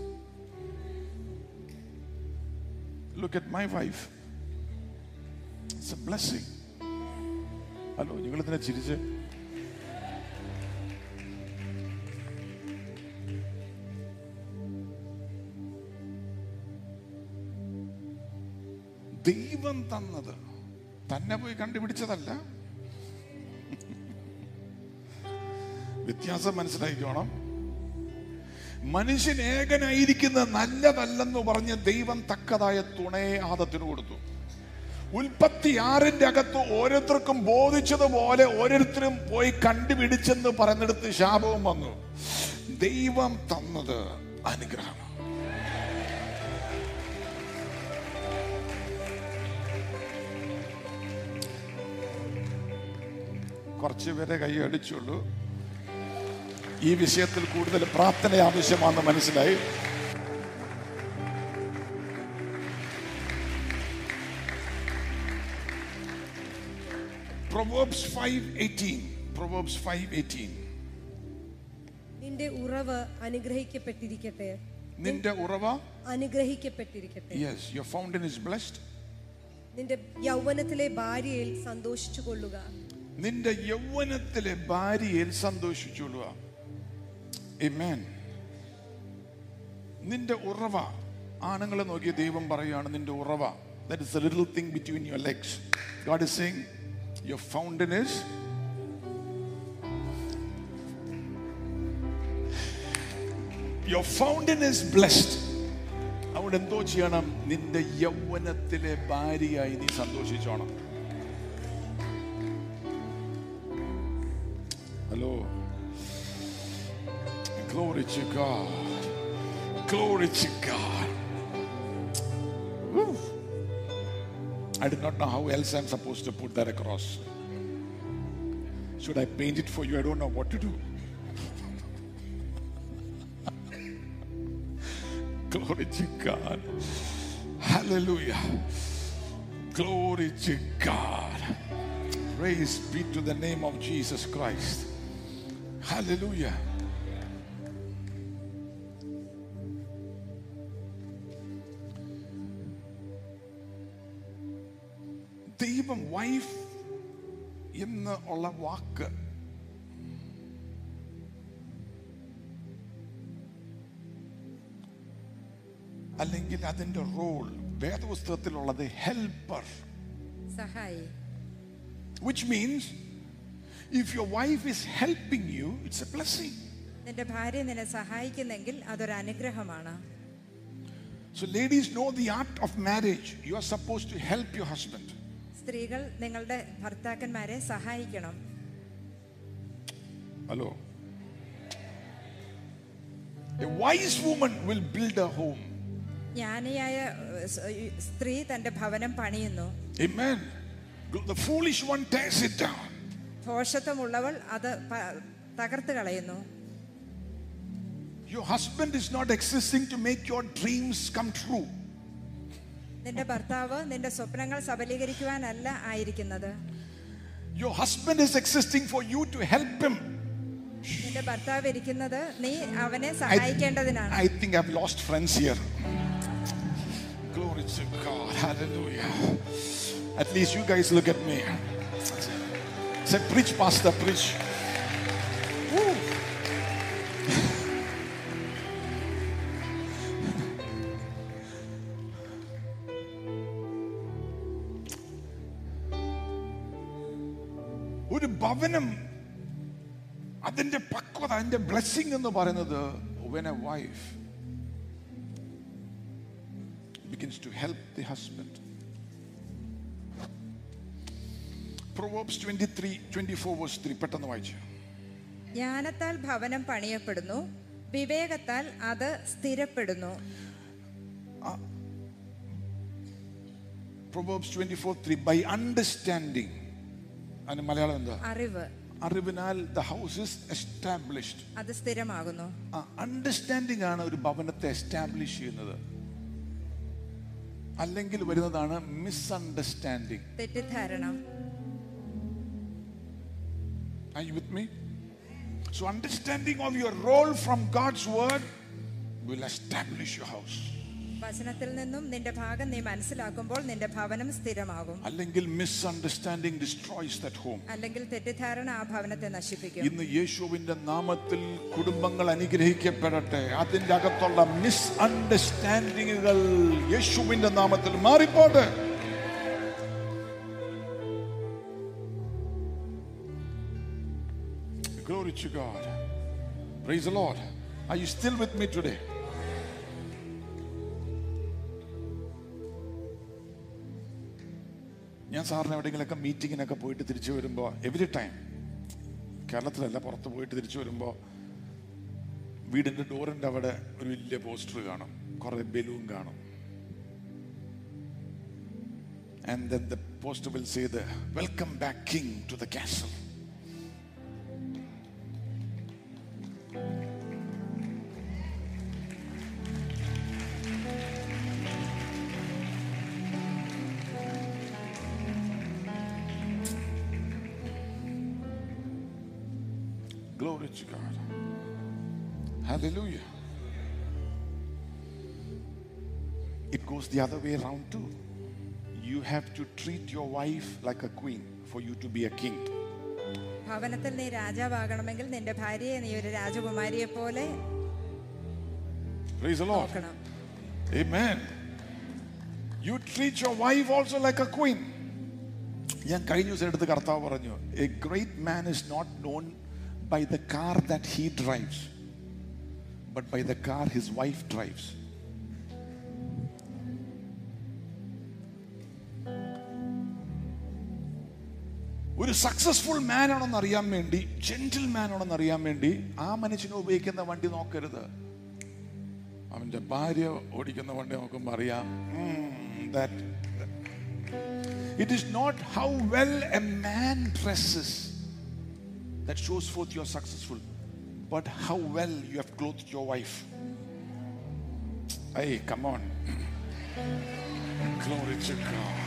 Look at my wife. It's a blessing. Hello നിങ്ങൾ ഇതിനെ ചിരിച്ച് ദൈവം തന്നത് തന്നെ പോയി കണ്ടുപിടിച്ചതല്ല വ്യത്യാസം മനസ്സിലാക്കിക്കോണം മനുഷ്യൻ ഏകനായിരിക്കുന്ന നല്ലതല്ലെന്ന് പറഞ്ഞ് ദൈവം തക്കതായ തുണയെ ആദത്തിന് കൊടുത്തു ഉൽപ്പത്തി ആറിന്റെ അകത്ത് ഓരോരുത്തർക്കും ബോധിച്ചതുപോലെ ഓരോരുത്തരും പോയി കണ്ടുപിടിച്ചെന്ന് പറഞ്ഞെടുത്ത് ശാപവും വന്നു ദൈവം തന്നത് അനുഗ്രഹമാണ് കുറച്ച് പേരെ കൈയടിച്ചുള്ളൂ ഈ വിഷയത്തിൽ കൂടുതൽ പ്രാർത്ഥന ആവശ്യമാണെന്ന് മനസ്സിലായി Proverbs 5:18 Proverbs 5:18 നിന്റെ ഉറവ് അനുഗ്രഹിക്കപ്പെട്ടിരിക്കട്ടെ നിന്റെ ഉറവ അനുഗ്രഹിക്കപ്പെട്ടിരിക്കട്ടെ yes your fountain is blessed നിന്റെ യൗവനത്തിലെ ഭാര്യയിൽ സന്തോഷിച്ചു കൊള്ളുക നിന്റെ യൗവനത്തിലെ ഭാര്യയിൽ സന്തോഷിച്ചുകൊള്ളുക Amen. നിന്റെ ഉറവ ആണുങ്ങളെ നോക്കിയ ദൈവം പറയുകയാണ് നിന്റെ ഉറവ that is a little thing between your legs God is saying your fountain is your fountain is blessed അവിടെ എന്തോ ചെയ്യണം നിന്റെ യൗവനത്തിലെ ഭാര്യയായി നീ സന്തോഷിച്ചോണം hello Glory to God. Glory to God. Woo. I did not know how else I'm supposed to put that across. Should I paint it for you? I don't know what to do. Glory to God. Hallelujah. Glory to God. Praise be to the name of Jesus Christ. Hallelujah. ദൈവം wife എന്ന് ഉള്ള വാക്ക് അല്ലെങ്കിൽ അതിന്റെ role വേദപുസ്തകത്തിലുള്ളത് helper സഹായി which means if your wife is helping you it's a blessing നിന്റെ ഭാര്യ നിന്നെ സഹായിക്കുന്നെങ്കിൽ അതൊരു അനുഗ്രഹമാണ് So, ladies, know the art of marriage. You are supposed to help your husband. സ്ത്രീകൾ നിങ്ങളുടെ ഭർത്താക്കന്മാരെ സഹായിക്കണം Hello. A wise woman will build a home. ജ്ഞാനിയായ ഏഹ്, സ്- ഈ സ്ത്രീ തന്റെ ഭവനം പണിയുന്നു Amen. The foolish one tears it down. ഭോഷത്വമുള്ളവൾ അത് പ- തകർത്ത് കളയുന്നു Your husband is not existing to make your dreams come true. നിന്റെ ഭർത്താവ് നിന്റെ സ്വപ്നങ്ങൾ സബലീകരിക്കുവാനല്ല ആയിരിക്കുന്നത് Your husband is existing for you to help him. നിന്റെ ഭർത്താവ് ഇരിക്കുന്നത് നീ അവനെ I, സഹായിക്കേണ്ടതിനാണ് I think I've lost friends here. Glory to God. Hallelujah. At least you guys look at me. Say, preach, Pastor, preach. Woo. ഒരു ഭവനം അതിന്റെ പക്വത അതിന്റെ ബ്ലെസ്സിങ് എന്ന് പറയുന്നത് when a wife begins to help the husband Proverbs 23 24 verse 3 പെട്ടെന്ന് വായിച്ചു ജ്ഞാനത്താൽ ഭവനം പണിയപ്പെടുന്നു വിവേകത്താൽ അത് സ്ഥിരപ്പെടുന്നു Proverbs 24 3 by understanding അതിന് മലയാളം എന്താ അറിവ് അറിവിനാൽ ദ ഹൗസ് ഇസ് എസ്റ്റാബ്ലിഷ്ഡ് അത് സ്ഥിരമാകുന്നു അണ്ടർസ്റ്റാൻഡിംഗ് ആണ് ഒരു ഭവനത്തെ എസ്റ്റാബ്ലിഷ് ചെയ്യുന്നത് അല്ലെങ്കിൽ വരുന്നതാണ് മിസ്അണ്ടർസ്റ്റാൻഡിങ് തെറ്റിദ്ധാരണ Are you with me? So, understanding of your role from God's word will establish your house. വചനത്തിൽ നിന്നും നിന്റെ ഭാഗം നീ മനസ്സിലാക്കുമ്പോൾ നിന്റെ ഭവനം സ്ഥിരമാകും അല്ലെങ്കിൽ മിസ്അണ്ടർസ്റ്റാൻഡിംഗ് ഡിസ്ട്രോയ്സ് ദറ്റ് ഹോം അല്ലെങ്കിൽ തെറ്റിദ്ധാരണ ആ ഭവനത്തെ നശിപ്പിക്കും ഇന്ന് യേശുവിന്റെ നാമത്തിൽ കുടുംബങ്ങൾ അനുഗ്രഹിക്കപ്പെടട്ടെ അതിന്റെ അകത്തുള്ള മിസ്അണ്ടർസ്റ്റാൻഡിങ്ങുകൾ യേശുവിന്റെ നാമത്തിൽ മാറിപ്പോട്ടെ Glory to God. Praise the Lord. Are you still with me today? ഞാൻ സാറിന് എവിടെയെങ്കിലൊക്കെ മീറ്റിങ്ങിനൊക്കെ പോയിട്ട് തിരിച്ചു വരുമ്പോൾ എവറി ടൈം കേരളത്തിലല്ല പുറത്ത് പോയിട്ട് തിരിച്ചു വരുമ്പോൾ വീടിൻ്റെ ഡോറിൻ്റെ അവിടെ ഒരു വലിയ പോസ്റ്റർ കാണും കുറേ ബലൂൺ കാണും and then the poster will say the welcome back king to the castle Glory to God. Hallelujah. It goes the other way around too. You have to treat your wife like a queen for you to be a king. ഭവനത്തിൽ നീ രാജാവാകണമെങ്കിൽ നിന്റെ ഭാര്യയെ നീ ഒരു രാജകുമാരിയെ പോലെ Praise the Lord. നോക്കണം Amen. You treat your wife also like a queen. ഞാൻ കഴിഞ്ഞ ദിവസം എടുത്ത് കർത്താവ് പറഞ്ഞു a great man is not known by the car that he drives but by the car his wife drives ഒരു successful man ആണെന്ന് അറിയാൻ വേണ്ടി ജെന്റിൽ മാൻ ആണെന്ന് അറിയാൻ വേണ്ടി ആ മനുഷ്യനെ ഉപയോഗിക്കുന്ന വണ്ടി നോക്കരുത് അവന്റെ ഭാര്യ ഓടിക്കുന്ന വണ്ടി നോക്കുമ്പോൾ അറിയാം it is not how well a man dresses that shows forth you are successful but how well you have cloth your wife I come on Glory to God.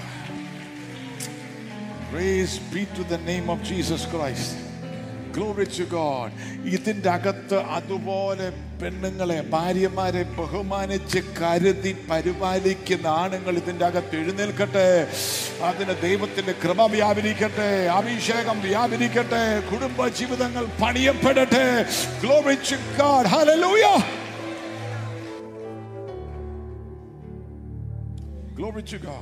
Praise be to the name of Jesus Christ. Glory to God. ഇതിൻ്റെ അകത്ത് അതുപോലെ പെണ്ണുങ്ങളെ ഭാര്യമാരെ ബഹുമാനിച്ച് കരുതി പരിപാലിക്കുന്ന ആണുങ്ങൾ ഇതിൻ്റെ അകത്ത് എഴുന്നേൽക്കട്ടെ അതിന് ദൈവത്തിന്റെ കൃപ വ്യാപരിക്കട്ടെ അഭിഷേകം വ്യാപരിക്കട്ടെ കുടുംബ ജീവിതങ്ങൾ പണിയപ്പെടട്ടെ Glory to God. Hallelujah. Glory to God.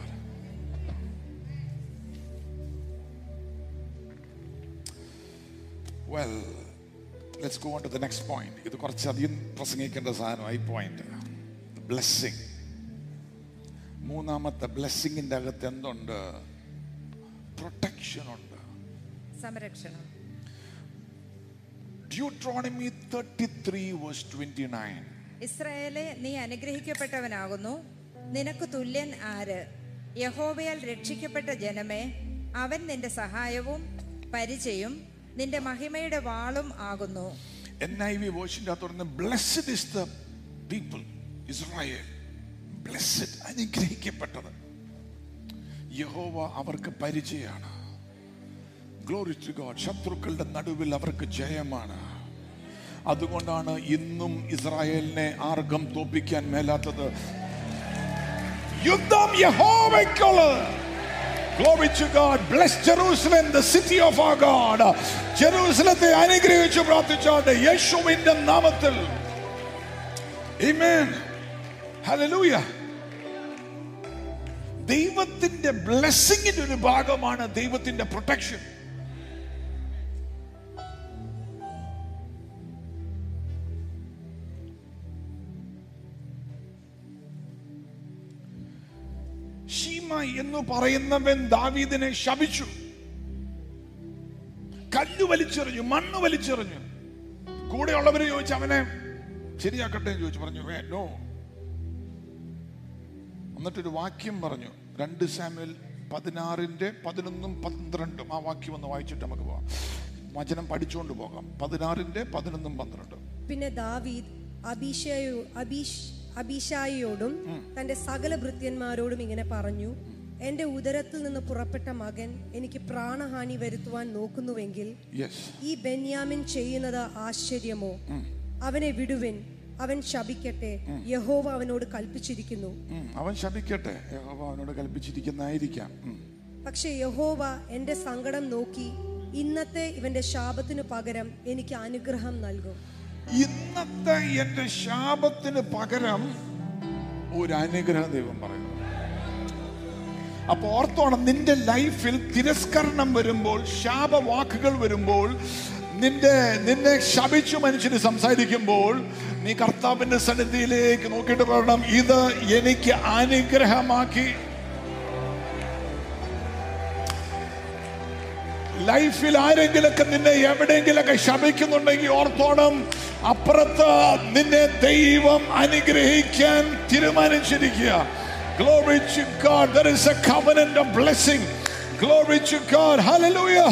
Well, let's go on to the next point. ഇത് കുറച്ചധികം പ്രസംഗിക്കേണ്ട സാധനമായി പോയിന്റ് ബ്ലെസ്സിങ് മൂന്നാമത്തെ ബ്ലെസ്സിങ്ങിന്റെ അകത്ത് എന്തുണ്ട് പ്രൊട്ടക്ഷൻ ഉണ്ട് സംരക്ഷണം Deuteronomy thirty three verse twenty nine ഇസ്രായേലെ നീ അനുഗ്രഹിക്കപ്പെട്ടവനാകുന്നു നിനക്ക് തുല്യൻ ആര് യഹോവയാൽ രക്ഷിക്കപ്പെട്ട ജനമേ അവൻ നിന്റെ സഹായവും പരിചയും നിന്റെ മഹിമയുടെ വാളും ആകുന്നു എൻ ഐ വി വേർഷൻ്റെ അകത്ത് പറയുന്നത് blessed is the people Israel blessed അനുഗ്രഹിക്കപ്പെട്ടത് യഹോവ അവർക്ക് പരിചയമാണ് ഗ്ലോറി ടു ഗോഡ് ശത്രുക്കളുടെ നടുവിൽ അവർക്ക് ജയമാണ് അതുകൊണ്ടാണ് ഇന്നും ഇസ്രായേലിനെ ആർക്കും തോപ്പിക്കാൻ മേലാത്തത് യുദ്ധം യഹോവയ്ക്കുള്ളത് Glory to God. Bless Jerusalem, the city of our God. ജെറൂസലത്തെ അനുഗ്രഹിച്ചു പ്രാർത്ഥിച്ചാട്ടെ യേശുവിന്റെ നാമത്തിൽ Amen. Hallelujah. ദൈവത്തിന്റെ ബ്ലെസ്സിങ്ങിന്റെ ഒരു ഭാഗമാണ് ദൈവത്തിന്റെ പ്രൊട്ടക്ഷൻ ഷീമ എന്ന് പറയുന്നവൻ ദാവീദിനെ ശപിച്ചു കല്ല് വലിച്ചെറിഞ്ഞു മണ്ണ് വലിച്ചെറിഞ്ഞു കൂടെയുള്ളവര് ചോദിച്ചു അവനെ ശരിയാക്കട്ടെ എന്ന് ചോദിച്ചു പറഞ്ഞു "ഏ, നോ എന്നിട്ടൊരു വാക്യം പറഞ്ഞു രണ്ട് സാമ്യൽ പതിനാറിന്റെ പതിനൊന്നും പന്ത്രണ്ടും ആ വാക്യം ഒന്ന് വായിച്ചിട്ട് നമുക്ക് പോകാം വചനം പഠിച്ചുകൊണ്ട് പോകാം പതിനാറിന്റെ പതിനൊന്നും പന്ത്രണ്ടും പിന്നെ ദാവീദ് അബീഷയോ അബീഷ് അബീഷായിയോടും തന്റെ സകല ഭൃത്യന്മാരോടും ഇങ്ങനെ പറഞ്ഞു എന്റെ ഉദരത്തിൽ നിന്ന് പുറപ്പെട്ട മകൻ എനിക്ക് പ്രാണഹാനി വരുത്തുവാൻ നോക്കുന്നുവെങ്കിൽ യെസ് ഈ ബെന്യാമിൻ ചെയ്യുന്നത് ആശ്ചര്യമോ അവനെ വിടുവിൻ അവൻ ശപിക്കട്ടെ യഹോവ അവനോട് കൽപ്പിച്ചിരിക്കുന്നു അവൻ ശപിക്കട്ടെ യഹോവ അവനോട് കൽപ്പിച്ചിരിക്കുന്നതായിരിക്കാം ഉം. പക്ഷെ യഹോവ എന്റെ സങ്കടം നോക്കി ഇന്നത്തെ ഇവന്റെ ശാപത്തിനു പകരം എനിക്ക് അനുഗ്രഹം നൽകും ഇന്നത്തെ എന്റെ ശാപത്തിന് പകരം ഒരു അനുഗ്രഹം ദൈവം പറയുന്നു അപ്പൊ ഓർത്തോണം നിന്റെ ലൈഫിൽ തിരസ്കരണം വരുമ്പോൾ ശാപവാക്കുകൾ വരുമ്പോൾ നിന്റെ നിന്നെ ശപിച്ചു മനുഷ്യന് സംസാരിക്കുമ്പോൾ നീ കർത്താവിന്റെ സന്നിധിയിലേക്ക് നോക്കിയിട്ട് പറയണം ഇത് എനിക്ക് അനുഗ്രഹമാക്കി ലൈഫിൽ ആരെങ്കിലൊക്കെ നിന്നെ എവിടെയെങ്കിലൊക്കെ ശപിക്കുന്നുണ്ടെങ്കിൽ ഓർത്തോണം അപ്പുറത്ത് നിന്നെ ദൈവം അനുഗ്രഹിക്കാൻ തീരുമാനിച്ചിരിക്കുക Glory to God. There is a covenant of blessing. Glory to God. Hallelujah.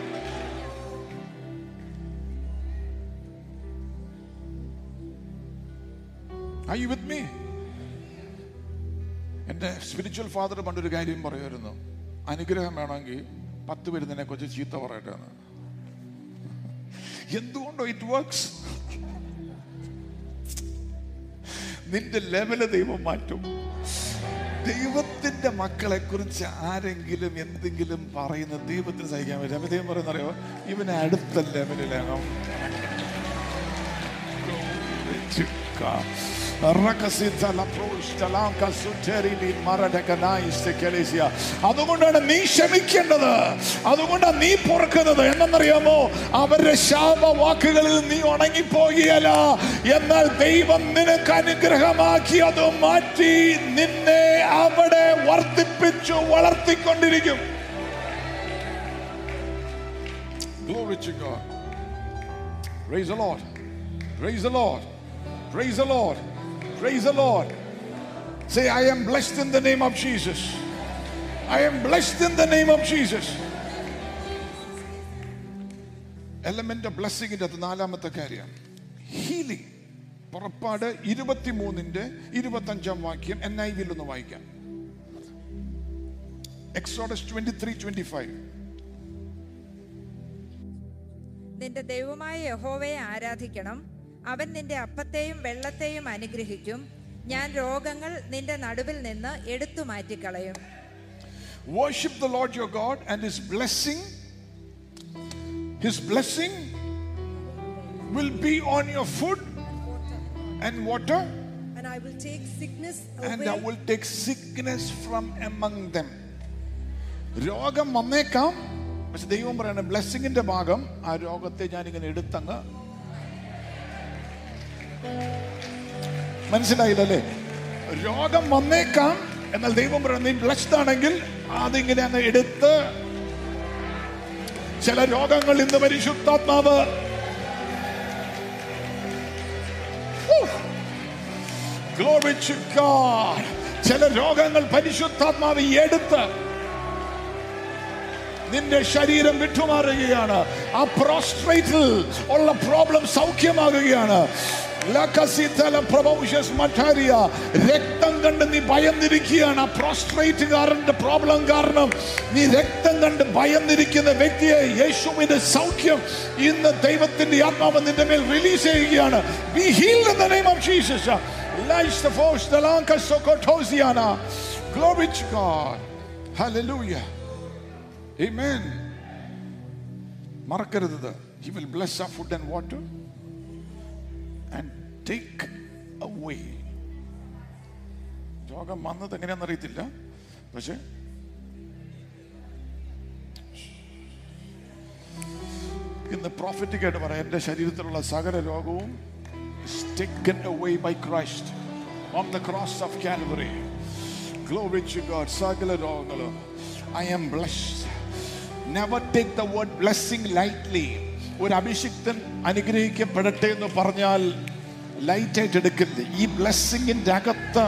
Are you with me? എൻ്റെ സ്പിരിച്വൽ ഫാദർ പണ്ടൊരു കാര്യം പറയുമായിരുന്നു അനുഗ്രഹം വേണമെങ്കിൽ പത്ത് പേര് നിന്നെ കൊച്ചു ചീത്ത പറയട്ടെ എന്ന് എന്തുകൊണ്ടോ ഇറ്റ് വർക്ക്സ് നിന്റെ ലെവല് ദൈവം മാറ്റും ദൈവത്തിന്റെ മക്കളെ കുറിച്ച് ആരെങ്കിലും എന്തെങ്കിലും പറയുന്ന ദൈവത്തിന് സഹിക്കാൻ പറ്റും അപ്പൊ ദൈവം പറയുന്ന അറിയോ ഇവനെ അടുത്ത ലെവലിലാകും അതുകൊണ്ടാണ് നീ ക്ഷമിക്കേണ്ടത് അതുകൊണ്ടാണ് നീ പൊറുക്കുന്നത് എന്നറിയാമോ അവരുടെ ശാപവാക്കുകളിൽ നീ ഉണങ്ങിപ്പോകിയല്ല എന്നാൽ ദൈവം നിനക്ക് അനുഗ്രഹമാക്കി അത് മാറ്റി നിന്നെ അവിടെ വർദ്ധിപ്പിച്ചു വളർത്തിക്കൊണ്ടിരിക്കും Glory to God. Praise the Lord. Praise the Lord. Praise the Lord. Praise the Lord. Say, I am blessed in the name of Jesus. I am blessed in the name of Jesus. Element of ബ്ലെസ്സിങ്ങിന്റെ അത് നാലാമത്തെ കാര്യം healing പുറപ്പാട് ഇരുപത്തിമൂന്നിന്റെ ഇരുപത്തഞ്ചാം വാക്യം N I will ഒന്ന് വായിക്കാം Exodus twenty three twenty five നിന്റെ ദൈവമായ യഹോവയെ ആരാധിക്കണം അവൻ നിന്റെ അപ്പത്തെയും വെള്ളത്തെയും അനുഗ്രഹിക്കും ഞാൻ രോഗങ്ങൾ നിന്റെ നടുവിൽ നിന്ന് എടുത്തു മാറ്റിക്കളയും Worship the Lord your God and His blessing. His blessing will be on your food and water, and I will take sickness and away I will take sickness from among them. രോഗം വന്നേക്കാം പക്ഷെ ദൈവം പറയണ ബ്ലെസ്സിങ്ങിന്റെ ഭാഗം ആ രോഗത്തെ ഞാൻ ഇങ്ങനെ എടുത്തങ്ങ് മനസ്സിലായില്ലല്ലേ രോഗം വന്നേക്കാം എന്നാൽ ദൈവം പറയുന്നത് നീ ബ്ലസ്ഡ് ആണെങ്കിൽ അതിങ്ങനെ അങ്ങ് എടുത്ത് ചില രോഗങ്ങൾ ഇന്ന് പരിശുദ്ധാത്മാവ് Glory to God. ചില രോഗങ്ങൾ പരിശുദ്ധാത്മാവ് എടുത്ത് നിന്റെ ശരീരം വിട്ടുമാറുകയാണ് ആ പ്രോസ്ട്രേറ്റിൽ ഉള്ള പ്രോബ്ലം സൗഖ്യമാകുകയാണ് ലക്കസിത്തലം പ്രമോഷസ് മറ്റാരിയ. രക്തം കണ്ട് നീ ഭയന്നിരിക്കുകയാണ് പ്രോസ്ട്രേറ്റ് കാരന്റെ പ്രോബ്ലം കാരണം നീ രക്തം കണ്ട് ഭയന്നിരിക്കുന്ന വ്യക്തിയെ യേശുവിന്റെ സൗഖ്യം ഇന്ന് ദൈവത്തിന്റെ ആത്മാവ് നിന്റെ മേൽ റിലീസ് ചെയ്യുകയാണ് be healed in the name of Jesus life the force the ലാങ്ക സോക്കോട്ടോസിയാന glory to God hallelujah amen മറക്കരുത് he will bless our food and water and take away രോഗം വന്നത് എങ്ങനെയാണെന്ന് അറിയത്തില്ല പക്ഷെ ഇന്ന് പ്രോഫിറ്റിക് ആയിട്ട് പറയാം എൻ്റെ ശരീരത്തിലുള്ള സകല രോഗവും taken away by Christ on the cross of Calvary. Glory to God. സകല രോഗങ്ങളും I am blessed. Never take the word blessing lightly. ഒരു അഭിഷിക്തൻ അനുഗ്രഹിക്കപ്പെടട്ടെ എന്ന് പറഞ്ഞാൽ ലൈറ്റ് ആയിട്ട് എടുക്കരുത് ഈ ബ്ലെസ്സിങ്ങിന്റെ അകത്ത്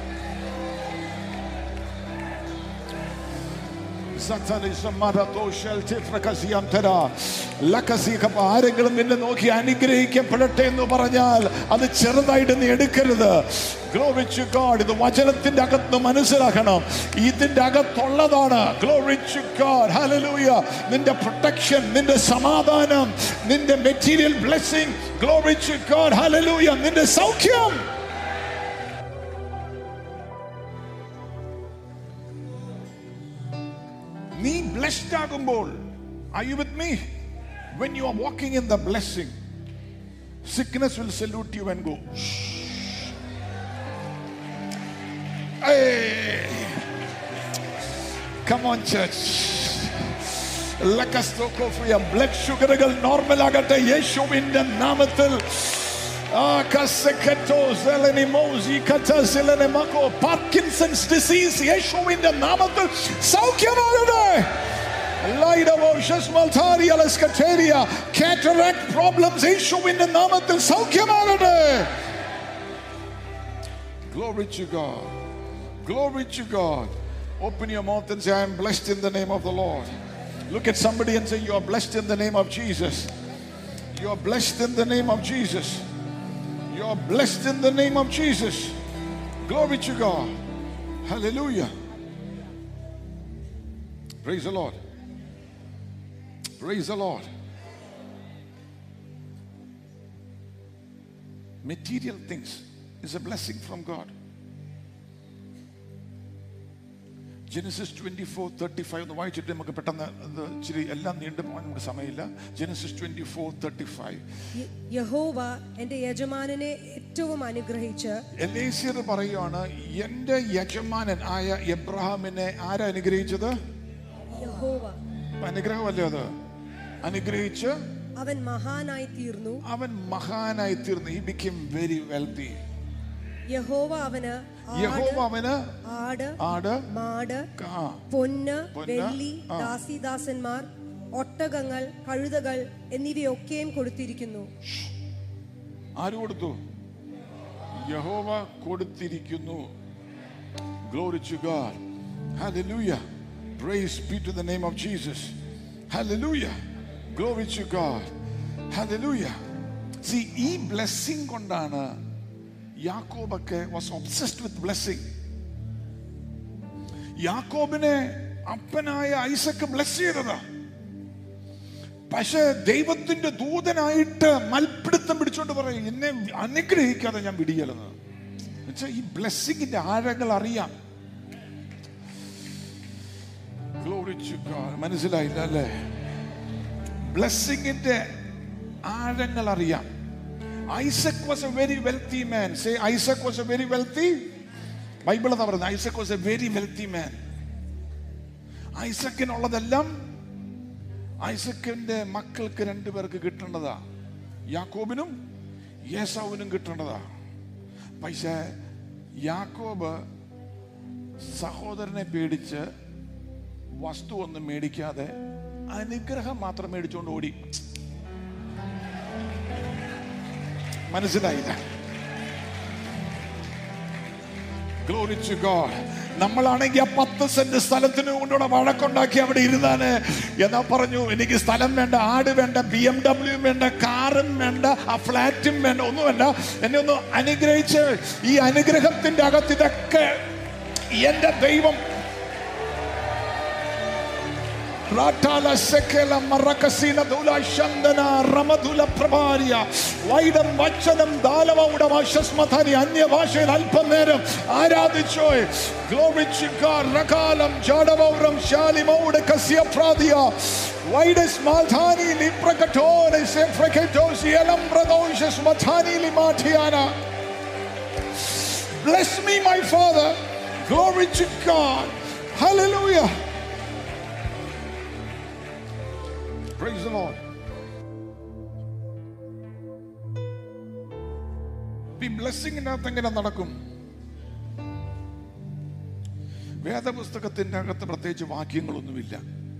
ആരെങ്കിലും നിന്നെ നോക്കി അനുഗ്രഹിക്കപ്പെടട്ടെ എന്ന് പറഞ്ഞാൽ അത് ചെറുതായിട്ട് നീ എടുക്കരുത് Glory to God. ഇത് വചനത്തിന്റെ അകത്ത് മനസ്സിലാക്കണം ഇതിന്റെ അകത്തുള്ളതാണ് Glory to God. Hallelujah. നിന്റെ പ്രൊട്ടക്ഷൻ നിന്റെ സമാധാനം നിന്റെ material blessing Glory to God. Hallelujah. നിന്റെ സൗഖ്യം നീ ബ്ലെസ്ഡ് ആകുമ്പോൾ I you with me when you are walking in the blessing sickness will salute you and go Come on, church. ലക്കസ്തോക്കോഫിയ blood ഷുഗറുകൾ നോർമൽ ആകട്ടെ യേശുവിന്റെ നാമത്തിൽ പാർക്കിൻസൺസ് ഡിസീസ് യേശുവിന്റെ നാമത്തിൽ സൗഖ്യമാകട്ടെ കാറ്ററാക്ട് പ്രോബ്ലംസ് യേശുവിന്റെ നാമത്തിൽ സൗഖ്യമാകട്ടെ Glory to God. Glory to God. Open your mouth and say, I am blessed in the name of the Lord. Look at somebody and say, You are blessed in the name of Jesus. You are blessed in the name of Jesus. You are blessed in the name of Jesus. Glory to God. Hallelujah. Praise the Lord. Praise the Lord. Material things is a blessing from God. Genesis twenty four thirty five ഒന്ന് വായിച്ചിട്ട് നമുക്ക് പെട്ടെന്ന് ഇത് ഇച്ചിരി എല്ലാം നീണ്ടു പോകാൻ നമുക്ക് സമയമില്ല Genesis twenty four thirty five യ- യഹോവ എന്റെ യജമാനനെ ഏറ്റവും അനുഗ്രഹിച്ച് എലേസിയർ പറയുകയാണ് എന്റെ യജമാനൻ ആയ എബ്രഹാമിനെ ആരാ അനുഗ്രഹിച്ചത് യഹോവ അനുഗ്രഹമല്ലേ അത് അനുഗ്രഹിച്ച് അവൻ മഹാനായി തീർന്നു അവൻ മഹാനായി തീർന്നു ഈ ബിക്കം വെരി വെൽത്തി യഹോവ അവന് യഹോവ അവന് ആട് ആട് മാട് ആ, പൊന്ന് പൊന്ന്, വെള്ളി ആ. ദാസിദാസന്മാർ ഒട്ടകങ്ങൾ കഴുതകൾ എന്നിവയൊക്കെയും കൊടുത്തിരിക്കുന്നു ആര് കൊടുത്തു യഹോവ കൊടുത്തിരിക്കുന്നു Glory to God. Hallelujah. Praise be to the name of Jesus. Hallelujah. Glory to God. Hallelujah. See, ഈ ബ്ലെസ്സിങ് കൊണ്ടാണ് യാക്കോബൊക്കെ വാസ് ഒബ്സസ്ഡ് വിത്ത് ബ്ലെസ്സിങ് യാക്കോബിനെ അപ്പനായ ഐസക്ക് ബ്ലെസ് ചെയ്തതാ പക്ഷെ ദൈവത്തിന്റെ ദൂതനായിട്ട് മൽപ്പിടുത്തം പിടിച്ചോണ്ട് പറയും എന്നെ അനുഗ്രഹിക്കാതെ ഞാൻ വിടിയലെന്ന് എന്നുവെച്ചാൽ ഈ ബ്ലെസ്സിങ്ങിന്റെ ആഴങ്ങൾ അറിയാം Glory to God. മനസ്സിലായില്ല അല്ലേ ബ്ലെസ്സിങ്ങിന്റെ ആഴങ്ങൾ അറിയാം Isaac was a very wealthy man say Isaac was a very wealthy Bible എന്താ പറയുന്നത് Isaac was a very wealthy man ഐസക്കിനുള്ളതെല്ലാം ഐസക്കിന്റെ മക്കൾക്ക് രണ്ടുപേർക്ക് കിട്ടേണ്ടതാ യാക്കോബിനും യേസാവിനും കിട്ടേണ്ടതാ പക്ഷേ യാക്കോബ് സഹോദരനെ പേടിച്ച് വസ്തു ഒന്നും മേടിക്കാതെ അനുഗ്രഹം മാത്രം മേടിച്ചുകൊണ്ട് ഓടി മനസ്സിലായില്ല Glory to God. നമ്മളാണെങ്കിൽ ആ പത്ത് സെന്റ് സ്ഥലത്തിന് കൊണ്ടുകൂടെ വഴക്കുണ്ടാക്കി അവിടെ ഇരുന്നാണ് എന്നാ പറഞ്ഞു എനിക്ക് സ്ഥലം വേണ്ട ആട് വേണ്ട ബി എം ഡബ്ല്യു വേണ്ട കാറും വേണ്ട ആ ഫ്ലാറ്റും വേണ്ട ഒന്നും വേണ്ട എന്നെ ഒന്ന് അനുഗ്രഹിച്ച് ഈ അനുഗ്രഹത്തിന്റെ അകത്ത് ഇതൊക്കെ എന്റെ ദൈവം റാട്ടാല സെക്കേല മറക്കസീന ധൂല ശന്തന റമധുല പ്രഭാരിയ വൈഡം വച്ചനം ദാലവയുടെ വാശസ്മധാരി അന്യഭാഷയിൽ അല്പം നേരം ആരാധിച്ചോ റകാലം ജാഡവൗരം ശാലിമൗടെ കസ്യപ്രാദിയ വൈഡസ് മാധാനി ലിപ്രകഠോര സെഫ്രകറ്റോസി എലം പ്രദോഷസ് മധാനി ലിമാഠിയാന Bless me, my Father. Glory to God. Hallelujah. Praise the Lord. ഈ ബ്ലെസ്സിങ്ങിനകത്ത് എങ്ങനെ നടക്കും വേദപുസ്തകത്തിന്റെ അകത്ത് പ്രത്യേകിച്ച് വാക്യങ്ങളൊന്നുമില്ല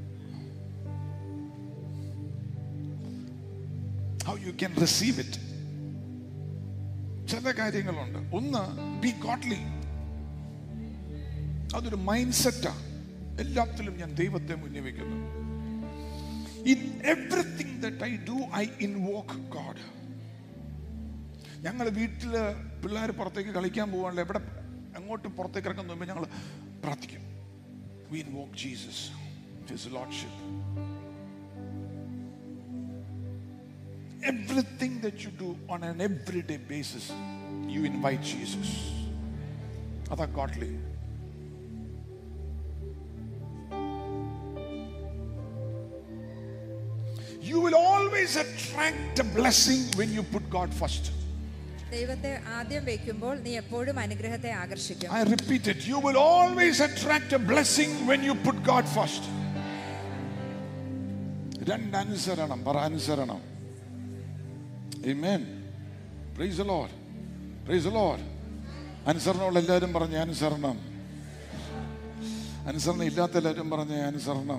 how you can receive it ചില കാര്യങ്ങളുണ്ട് ഒന്ന് ബി ഗോഡ്ലി അതൊരു മൈൻഡ് സെറ്റാ എല്ലാത്തിലും ഞാൻ ദൈവത്തെ മുന്നിൽ വെക്കുന്നു In everything that I do, I invoke God. ഞങ്ങൾ വീട്ടില് പിള്ളേർ പുറത്തേക്ക് കളിക്കാൻ പോകാനുള്ള എവിടെ അങ്ങോട്ട് പുറത്തേക്ക് ഇറങ്ങുന്ന മുമ്പ് ഞങ്ങൾ പ്രാർത്ഥിക്കും we invoke Jesus his lordship everything that you do on an every day basis you invite Jesus അതാ godly You will always attract a blessing when you put God first. ദൈവത്തെ ആദ്യം വെക്കുമ്പോൾ നീ എപ്പോഴും അനുഗ്രഹത്തെ ആകർഷിക്കും I repeat it. You will always attract a blessing when you put God first. രണ്ട് അനുസരണം പറ അനുസരണം Amen. Praise the Lord. Praise the Lord. അനുസരണമുള്ള എല്ലാവരും പറഞ്ഞ അനുസരണം അനുസരണം ഇല്ലാത്ത എല്ലാവരും പറഞ്ഞ അനുസരണം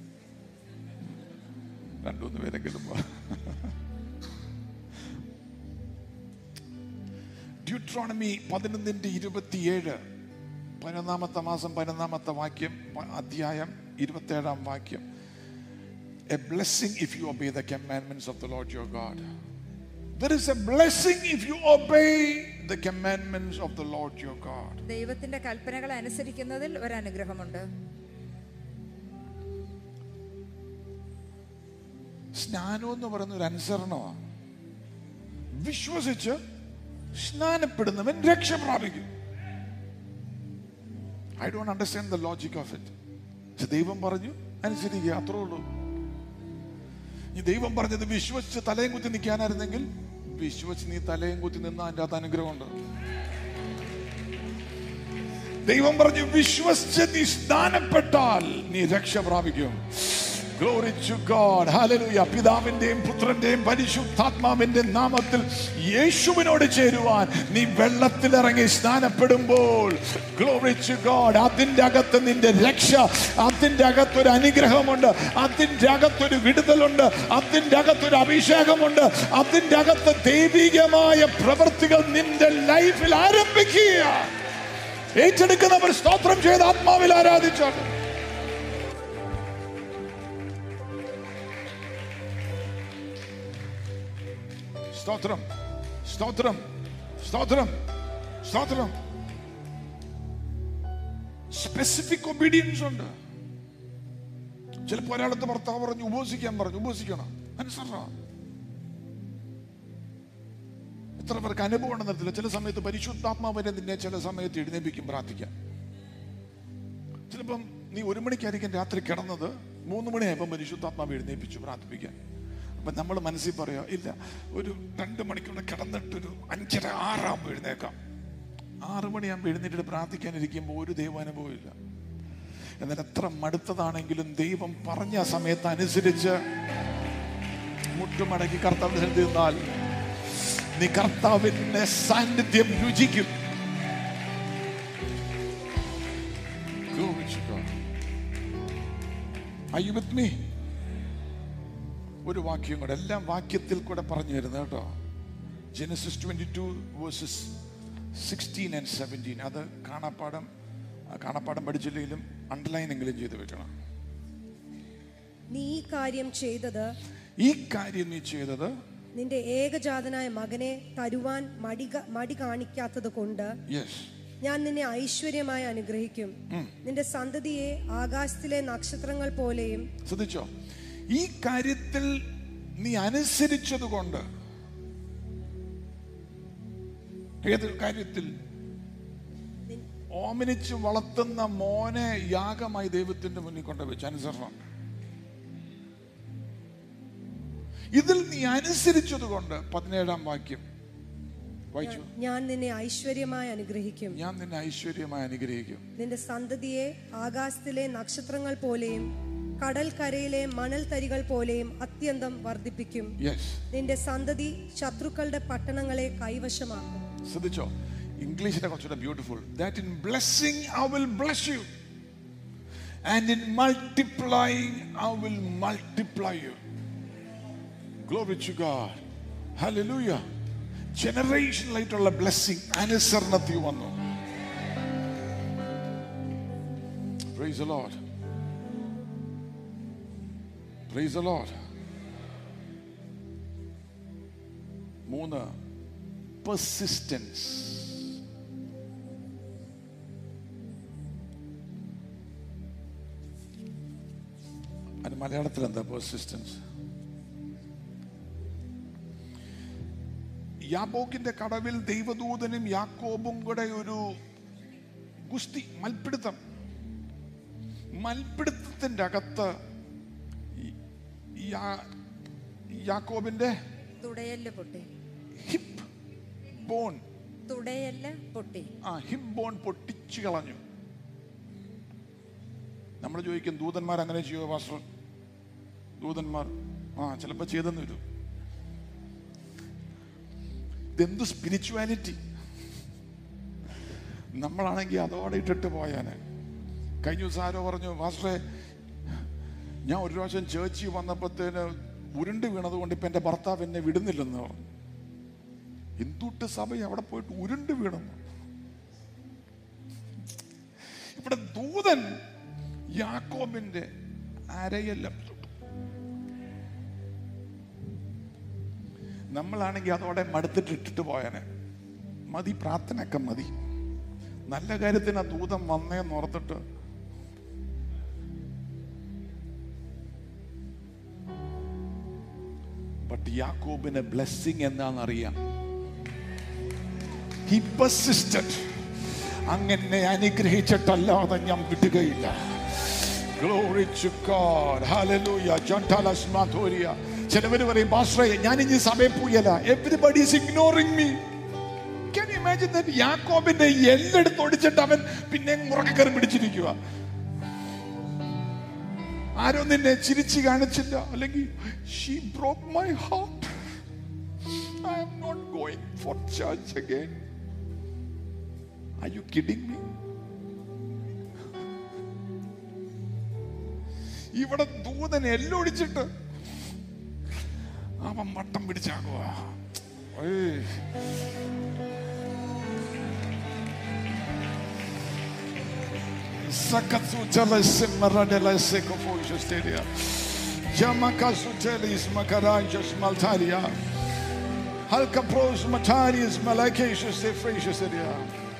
രണ്ടുമൂന്ന് പേരെങ്കിലും പറ. ഡ്യൂട്രോണമി പതിനൊന്നിന്റെ ഇരുപത്തിയേഴ് പതിനൊന്നാമത്തെ മാസം പതിനൊന്നാമത്തെ വാക്യം പ- അധ്യായം ഇരുപത്തേഴാം വാക്യം a blessing if you obey the commandments of the Lord your God there is a blessing if you obey the commandments of the Lord your God ദൈവത്തിന്റെ കൽപ്പനകൾ അനുസരിക്കുന്നതിൽ ഒരു അനുഗ്രഹമുണ്ട് സ്നാനം എന്ന് പറയുന്ന ഒരു അനുസരണമാണ് വിശ്വസിച്ച് സ്നാനപ്പെടുന്നവൻ രക്ഷ പ്രാപിക്കും I don't understand the logic of it പക്ഷെ ദൈവം പറഞ്ഞു അനുസരിക്കുക അത്രേ ഉള്ളൂ ഈ ദൈവം പറഞ്ഞത് വിശ്വസിച്ച് തലയും കുത്തി നിൽക്കാനായിരുന്നെങ്കിൽ വിശ്വസിച്ച് നീ തലയും കുത്തി നിന്ന അതിൻ്റെ അകത്ത് അനുഗ്രഹമുണ്ട് ദൈവം പറഞ്ഞു വിശ്വസിച്ച് നീ സ്നാനപ്പെട്ടാൽ നീ രക്ഷ പ്രാപിക്കും Glory to God. Hallelujah. പിതാവിന്റെയും പുത്രന്റെയും പരിശുദ്ധാത്മാവിന്റെ നാമത്തിൽ യേശുവിനോട് ചേരുവാൻ നീ വെള്ളത്തിലിറങ്ങി സ്നാനപ്പെടുമ്പോൾ ഗ്ലോറി ടു ഗോഡ് അതിന്റെ അകത്ത് നിന്റെ രക്ഷ അതിന്റെ അകത്തൊരു അനുഗ്രഹമുണ്ട് അതിന്റെ അകത്തൊരു വിടുതലുണ്ട് അതിന്റെ അകത്തൊരു അഭിഷേകമുണ്ട് അതിന്റെ അകത്ത് ദൈവികമായ പ്രവൃത്തികൾ നിന്റെ ലൈഫിൽ ആരംഭിക്കുക ഏറ്റെടുക്കുന്നവർ സ്തോത്രം ചെയ്ത് ആത്മാവിൽ ആരാധിച്ചോട്ടെ സ്തോത്രം സ്തോത്രം സ്തോത്രം സ്തോത്രം സ്പെസിഫിക് ഒബീഡിയൻസ് ഉണ്ട് ചിലപ്പോൾ ഒരാളത്ത് ഭർത്താവ് പറഞ്ഞു ഉപസിക്കാൻ പറഞ്ഞു ഉപസിക്കണം അനുസരണം എത്ര പേർക്ക് അനുഭവം ഉണ്ടെന്നറിയത്തില്ല ചില സമയത്ത് പരിശുദ്ധാത്മാവിനെ നിന്നെ ചില സമയത്ത് എഴുന്നേപ്പിക്കും പ്രാർത്ഥിക്കാൻ ചിലപ്പം നീ ഒരു മണിക്കായിരിക്കും രാത്രി കിടന്നത് മൂന്ന് മണിയായപ്പോൾ പരിശുദ്ധാത്മാവ് എഴുന്നേപ്പിച്ചു പ്രാർത്ഥിപ്പിക്കാൻ അപ്പൊ നമ്മൾ മനസ്സിൽ പറയാ ഇല്ല ഒരു രണ്ട് മണിക്കൂർ കിടന്നിട്ടൊരു അഞ്ചര ആറാകുമ്പോൾ എഴുന്നേക്കാം ആറ് മണിയാകുമ്പോൾ എഴുന്നേറ്റിട്ട് പ്രാർത്ഥിക്കാനിരിക്കുമ്പോൾ ഒരു ദൈവാനുഭവം ഇല്ല എന്നാൽ എത്ര മടുത്തതാണെങ്കിലും ദൈവം പറഞ്ഞ സമയത്ത് അനുസരിച്ച് മുട്ടുമടക്കി കർത്താവിന്റെ സന്നിധിയിൽ നിന്നാൽ നീ കർത്താവിന്റെ സാന്നിധ്യം രുചിക്കും Glory to God. Are you with me? ഒരു വാക്യം കൂടെ എല്ലാം വാക്യത്തിൽ കൂടെ പറഞ്ഞു വരുന്നത് കേട്ടോ Genesis twenty two verses sixteen and seventeen അത് കാണാപ്പാടം ആ കാണപ്പാടം പഠിച്ചില്ലെങ്കിലും അണ്ടർലൈൻ എങ്കിലും ചെയ്ത് വെക്കണം നീ ഈ കാര്യം ചെയ്തത് ഈ കാര്യം നീ ചെയ്തത് നിന്റെ ഏകജാതനായ മകനെ തരുവാൻ മടി ക- മടി കാണിക്കാത്തത് കൊണ്ട് യെസ് ഞാൻ നിന്നെ ഐശ്വര്യമായി അനുഗ്രഹിക്കും നിന്റെ സന്തതിയെ ആകാശത്തിലെ നക്ഷത്രങ്ങൾ പോലെയും ശ്രദ്ധിച്ചോ ഈ കാര്യത്തിൽ നീ അനുസരിച്ചത് കൊണ്ട് ഏത് കാര്യത്തിൽ ഓമനിച്ച് വളർത്തുന്ന മോനെ യാഗമായി ദൈവത്തിന്റെ മുന്നിൽ കൊണ്ടുവച്ച് അനുസരണം ഇതിൽ നീ അനുസരിച്ചത് കൊണ്ട് പതിനേഴാം വാക്യം വായിച്ചു ഞാൻ നിന്നെ ഐശ്വര്യമായി അനുഗ്രഹിക്കും ഞാൻ നിന്നെ ഐശ്വര്യമായി അനുഗ്രഹിക്കും നിന്റെ സന്തതിയെ ആകാശത്തിലെ നക്ഷത്രങ്ങൾ പോലെയും കടൽക്കരയിലെ മണൽ തരികൾ പോലെയും അത്യന്തം വർദ്ധിപ്പിക്കും യെസ് നിന്റെ സന്തതി ശത്രുക്കളുടെ പട്ടണങ്ങളെ കൈവശമാക്കും ശ്രദ്ധിച്ചോ ഇംഗ്ലീഷിനെ കുറച്ചുകൂടെ beautiful that in blessing I will bless you and in multiplying I will multiply you glory to God hallelujah ജനറേഷനിലായിട്ടുള്ള ബ്ലെസ്സിങ് അനുസരണത്തിൽ വന്നു praise the Lord praise the Lord മൂന്ന് പെർസിസ്റ്റൻസ് അത് മലയാളത്തിൽ എന്താ പെർസിസ്റ്റൻസ് യാബോക്കിന്റെ കടവിൽ ദൈവദൂതനും യാക്കോബും കൂടെ ഒരു ഗുസ്തി മൽപ്പിടുത്തം മൽപ്പിടുത്തത്തിന്റെ അകത്ത് ഈ- യാ- യാക്കോബിന്റെ തുടയല് പൊട്ടി ഹിപ്പ് ബോൺ തുടയല് പൊട്ടി ആ ഹിപ്പ് ബോൺ പൊട്ടിച്ചു കളഞ്ഞു നമ്മൾ ചോദിക്കും ദൂതന്മാർ അങ്ങനെ ചെയ്യുമോ പാസ്റ്റർ ദൂതന്മാർ ആ ചിലപ്പോൾ ചെയ്തെന്ന് വരും ഇതെന്ത് സ്പിരിച്വാലിറ്റി നമ്മളാണെങ്കിൽ അതോടെ ഇട്ടിട്ട് പോയാന് കഴിഞ്ഞ ദിവസം ആരോ പറഞ്ഞു പാസ്റ്ററെ ഞാൻ ഒരു പ്രാവശ്യം ചേച്ചി വന്നപ്പോഴത്തേന് ഉരുണ്ട് വീണത് കൊണ്ട് ഇപ്പൊ എന്റെ ഭർത്താവ് എന്നെ വിടുന്നില്ലെന്ന് പറഞ്ഞു എന്തുട്ട് സഭ അവിടെ പോയിട്ട് ഉരുണ്ട് വീണെന്ന് ഇവിടെ ദൂതൻ യാക്കോബിന്റെ അരയെല്ലാം തൊട്ടു. നമ്മളാണെങ്കിൽ അതോടെ മടുത്തിട്ട് ഇട്ടിട്ട് പോയാനെ മതി പ്രാർത്ഥനയൊക്കെ മതി നല്ല കാര്യത്തിന് ആ ദൂതം വന്നേന്ന് ഓർത്തിട്ട് ബട്ട് യാക്കോബിന് ബ്ലെസ്സിങ് എന്താണെന്നറിയാം ഹി പെർസിസ്റ്റഡ് അങ്ങനെ അനുഗ്രഹിച്ചിട്ടല്ലാതെ ഞാൻ വിടുകയില്ല Glory to God. Hallelujah. John Talas Matoria. ചിലവര് പറയും പാസ്റ്ററെ ഞാൻ ഇനി സഭയിൽ പോയല്ല everybody is ignoring me Can you imagine that? യാക്കോബിന്റെ എല്ലെടുത്ത് ഒടിച്ചിട്ട് അവൻ പിന്നെ മുറക്കെ കയറി പിടിച്ചിരിക്കുക ആരോ നിന്നെ ചിരിച്ചു കാണിച്ചില്ല അല്ലെങ്കിൽ she broke my heart I'm not going for church again Are you kidding me? ഇവിടെ ദൂതൻ എല്ലൊടിച്ചിട്ട് അവൻ വട്ടം പിടിച്ചാകുക Jamakazutelis Makarajas Maltaria. Halka pros Matarias Malakashas Ephrasis area.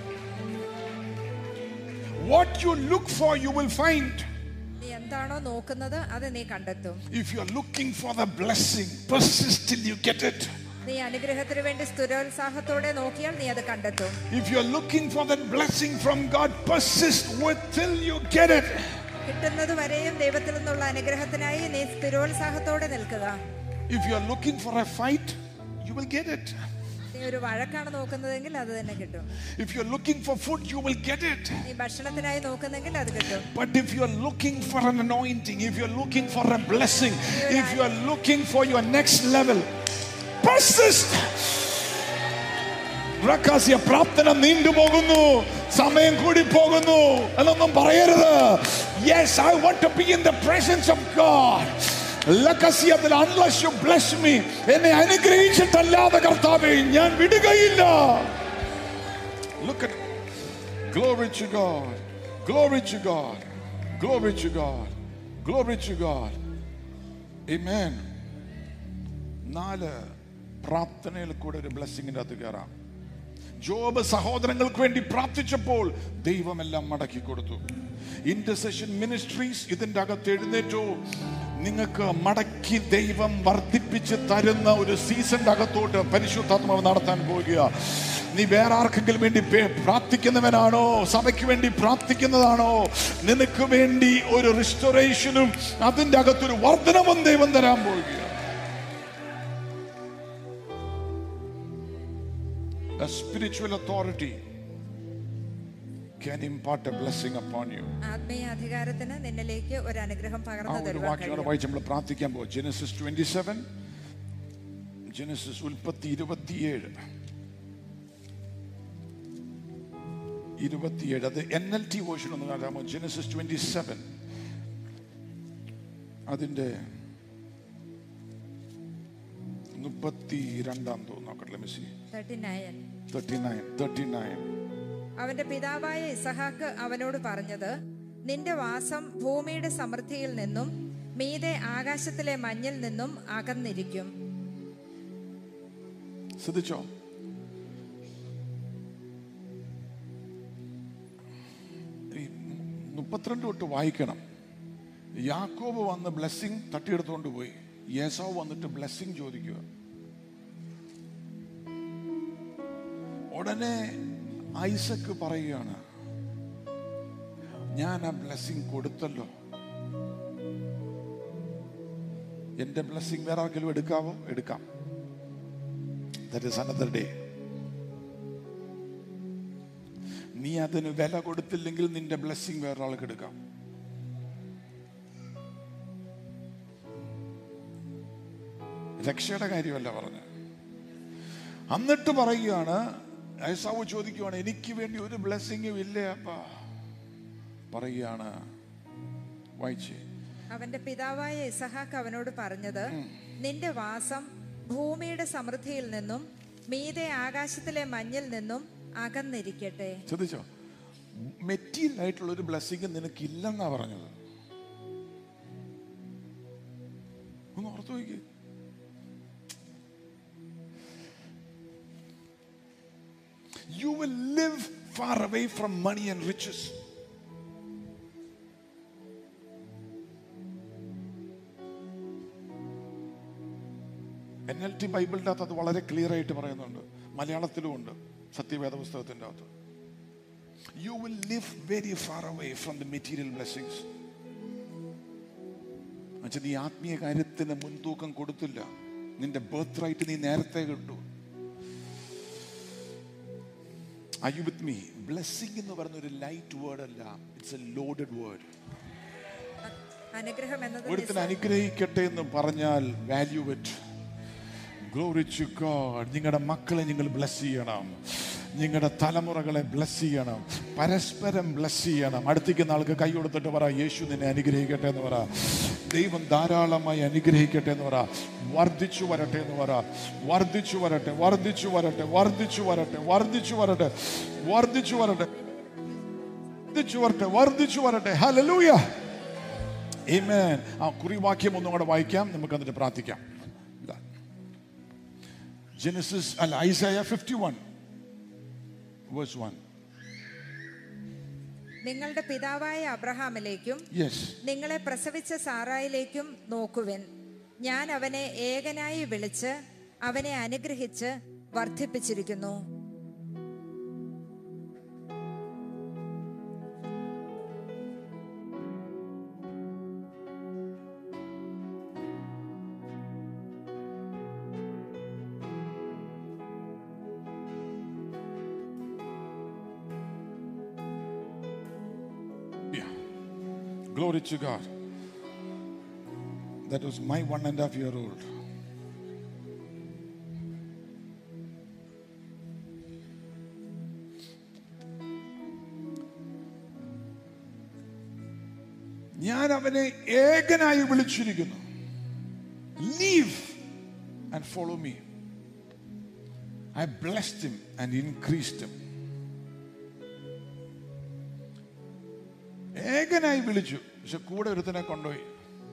What you look for, you will find. നീ എന്താണോ നോക്കുന്നത് അത് നീ കണ്ടെത്തും If you are looking for the blessing, persist till you get it. നീ അനുഗ്രഹത്തിന് വേണ്ടി സ്ഥിരോത്സാഹത്തോടെ നോക്കിയാൽ നീ അത് കണ്ടെത്തും If you are looking for that blessing from God, persist with till you get it. കിട്ടുന്നത് വരെയും ദൈവത്തിൽ നിന്നുള്ള അനുഗ്രഹത്തിനായി നീ സ്ഥിരോത്സാഹത്തോടെ നിൽക്കുക If you are looking for a fight, you will get it. നീ ഒരു വഴക്കാണ് നോക്കുന്നതെങ്കിൽ അത് തന്നെ കിട്ടും If you are looking for food, you will get it. നീ ഭക്ഷണത്തിനായി നോക്കുന്നെങ്കിൽ അത് കിട്ടും But if you are looking for an anointing, if you are looking for a blessing, if you are looking for your next level, persist. റക്കാസിയ പ്രാർത്ഥന നീണ്ടുപോകുന്നു സമയം കൂടി പോകുന്നു എന്നൊന്നും പറയരുത് yes I want to be in the presence of God ലക്കസിയത്തിൽ unless you bless me എന്നെ അനുഗ്രഹിച്ചിട്ടല്ലാതെ കർത്താവേ ഞാൻ വിടുകയില്ല Look at glory to God. Glory to God. Glory to God. Glory to God. Amen. നാല് പ്രാർത്ഥനയിൽ കൂടെ ഒരു ബ്ലെസ്സിങ്ങിന്റെ അകത്ത് കയറാം ജോബ് സഹോദരങ്ങൾക്ക് വേണ്ടി പ്രാർത്ഥിച്ചപ്പോൾ ദൈവമെല്ലാം മടക്കി കൊടുത്തു ഇന്റർസെഷൻ മിനിസ്ട്രീസ് ഇതിന്റെ അകത്ത് എഴുന്നേറ്റോ നിങ്ങൾക്ക് മടക്കി ദൈവം വർദ്ധിപ്പിച്ച് തരുന്ന ഒരു സീസണിന്റെ അകത്തോട്ട് പരിശുദ്ധാത്മാവ് നടത്താൻ പോവുക നീ വേറെ ആർക്കെങ്കിലും വേണ്ടി പേ- പ്രാർത്ഥിക്കുന്നവനാണോ സഭയ്ക്ക് വേണ്ടി പ്രാർത്ഥിക്കുന്നതാണോ നിനക്ക് വേണ്ടി ഒരു റിസ്റ്റോറേഷനും അതിന്റെ അകത്തൊരു വർധനവും ദൈവം തരാൻ പോവുക A spiritual authority can impart a blessing upon you. ആത്മീയ അധികാരത്തിന് നിന്നിലേക്ക് ഒരു അനുഗ്രഹം ആ പകർന്നു ഒരു തരുവാൻ വാക്യം കൂടെ കഴിയും വായിച്ച് നമ്മൾ പ്രാർത്ഥിക്കാൻ പോകും ജെനസിസ് ട്വന്റി സെവൻ ജെനസിസ് ഉൽപ്പത്തി ഇരുപത്തിയേഴ് ഇരുപത്തിയേഴ് അത് എൻ എൽ ടി വേർഷൻ ഒന്ന് കാണാമോ ജെനസിസ് ട്വന്റി സെവൻ അതിന്റെ മുപ്പത്തി രണ്ടാം തോന്നുന്നു നോക്കട്ടെ മിസ്സി thirty nine thirty nine thirty nine അവന്റെ പിതാവായ ഇസഹാക്ക് അവനോട് പറഞ്ഞത് നിന്റെ വാസം ഭൂമിയുടെ സമൃദ്ധിയിൽ നിന്നും മീതെ ആകാശത്തിലെ മഞ്ഞിൽ നിന്നും അകന്നിരിക്കും ശ്രദ്ധിച്ചോ ഈ മുപ്പത്തിരണ്ട് തൊട്ട് വായിക്കണം യാക്കോബ് വന്ന് ബ്ലെസ്സിങ് തട്ടിയെടുത്തുകൊണ്ട് പോയി യേസാവ് വന്നിട്ട് ബ്ലെസ്സിങ് ചോദിക്കുക ഉടനെ ഐസക്ക് പറയുകയാണ് ഞാൻ ആ ബ്ലെസ്സിങ് കൊടുത്തല്ലോ എന്റെ ബ്ലെസ്സിങ് വേറെ ആർക്കെങ്കിലും എടുക്കാവോ എടുക്കാം ദാറ്റ് ഇസ് അനദർ ഡേ നീ അതിന് വില കൊടുത്തില്ലെങ്കിൽ നിന്റെ ബ്ലെസ്സിങ് വേറൊരാൾക്ക് എടുക്കാം രക്ഷയുടെ കാര്യമല്ല പറഞ്ഞ് എന്നിട്ട് പറയുകയാണ് ഐസാവ് ചോദിക്കുവാണ് എനിക്ക് വേണ്ടി ഒരു ബ്ലെസ്സിങ്ങും ഇല്ലേ അപ്പ പറയുകയാണ് വായിച്ചേ അവന്റെ പിതാവായ ഇസഹാക്ക് അവനോട് പറഞ്ഞത് നിന്റെ വാസം ഭൂമിയുടെ സമൃദ്ധിയിൽ നിന്നും മീതെ ആകാശത്തിലെ മഞ്ഞിൽ നിന്നും അകന്നിരിക്കട്ടെ ശ്രദ്ധിച്ചോ മെറ്റീരിയൽ ആയിട്ടുള്ള ഒരു ബ്ലെസ്സിങ് നിനക്ക് ഇല്ലെന്നാ പറഞ്ഞത് ഒന്ന് ഓർത്തു നോക്കി You will live far away from money and riches. N L T ബൈബിളിൻ്റെ അകത്ത് അത് വളരെ ക്ലിയർ ആയിട്ട് പറയുന്നുണ്ട് മലയാളത്തിലും ഉണ്ട് സത്യവേദ പുസ്തകത്തിൻ്റെ അകത്ത് you will live very far away from the material blessings. എന്നുവെച്ചാൽ നീ ആത്മീയ കാര്യത്തിന് മുൻതൂക്കം കൊടുത്തില്ല നിന്റെ ബർത്ത് റൈറ്റ് നീ നേരത്തെ കിട്ടു Are you with me? Blessing എന്ന് പറയുന്ന ഒരു ലൈറ്റ് വേർഡ് അല്ല ഇറ്റ്സ് എ ലോഡഡ് വേർഡ് അനുഗ്രഹം എന്നത് ഒരുത്തിന് അനുഗ്രഹിക്കട്ടെ എന്ന് പറഞ്ഞാൽ value it glory to God നിങ്ങളുടെ മക്കളെ നിങ്ങൾ ബ്ലസ് ചെയ്യണം നിങ്ങളുടെ തലമുറകളെ ബ്ലസ് ചെയ്യണം പരസ്പരം ബ്ലസ് ചെയ്യണം അടുത്തേക്കുന്ന ആൾക്ക് കൈ കൊടുത്തിട്ട് പറ യേശു നിന്നെ അനുഗ്രഹിക്കട്ടെ എന്ന് പറ ദൈവം ധാരാളമായി അനുഗ്രഹിക്കട്ടെ എന്ന് പറ വർദ്ധിച്ചു വരട്ടെ എന്ന് പറ വർദ്ധിച്ചു വരട്ടെ വർദ്ധിച്ചു വരട്ടെ വർദ്ധിച്ചു വരട്ടെ വർദ്ധിച്ചു വരട്ടെ വർദ്ധിച്ചു വരട്ടെ വർദ്ധിച്ചു വരട്ടെ വർദ്ധിച്ചു വരട്ടെ ഹല്ലേലൂയ Amen. ആ കുറിവാക്യം ഒന്നും കൂടെ വായിക്കാം നമുക്ക് എന്നിട്ട് പ്രാർത്ഥിക്കാം ഇതാ. ജെനസിസ് അല്ല Isaiah fifty one verse one നിങ്ങളുടെ പിതാവായ അബ്രഹാമിലേക്കും യെസ് നിങ്ങളെ പ്രസവിച്ച സാറായിലേക്കും നോക്കുവിൻ ഞാൻ അവനെ ഏകനായി വിളിച്ച് അവനെ അനുഗ്രഹിച്ച് വർദ്ധിപ്പിച്ചിരിക്കുന്നു Yeah. Glory to God. That was my one and a half year old. ഞാൻ അവനെ ഏകനായി വിളിച്ചിരിക്കുന്നു leave and follow me I blessed him and increased him ഏകനായി വിളിച്ചു പക്ഷെ കൂടെ ഒരുത്തനെ കൊണ്ടുപോയി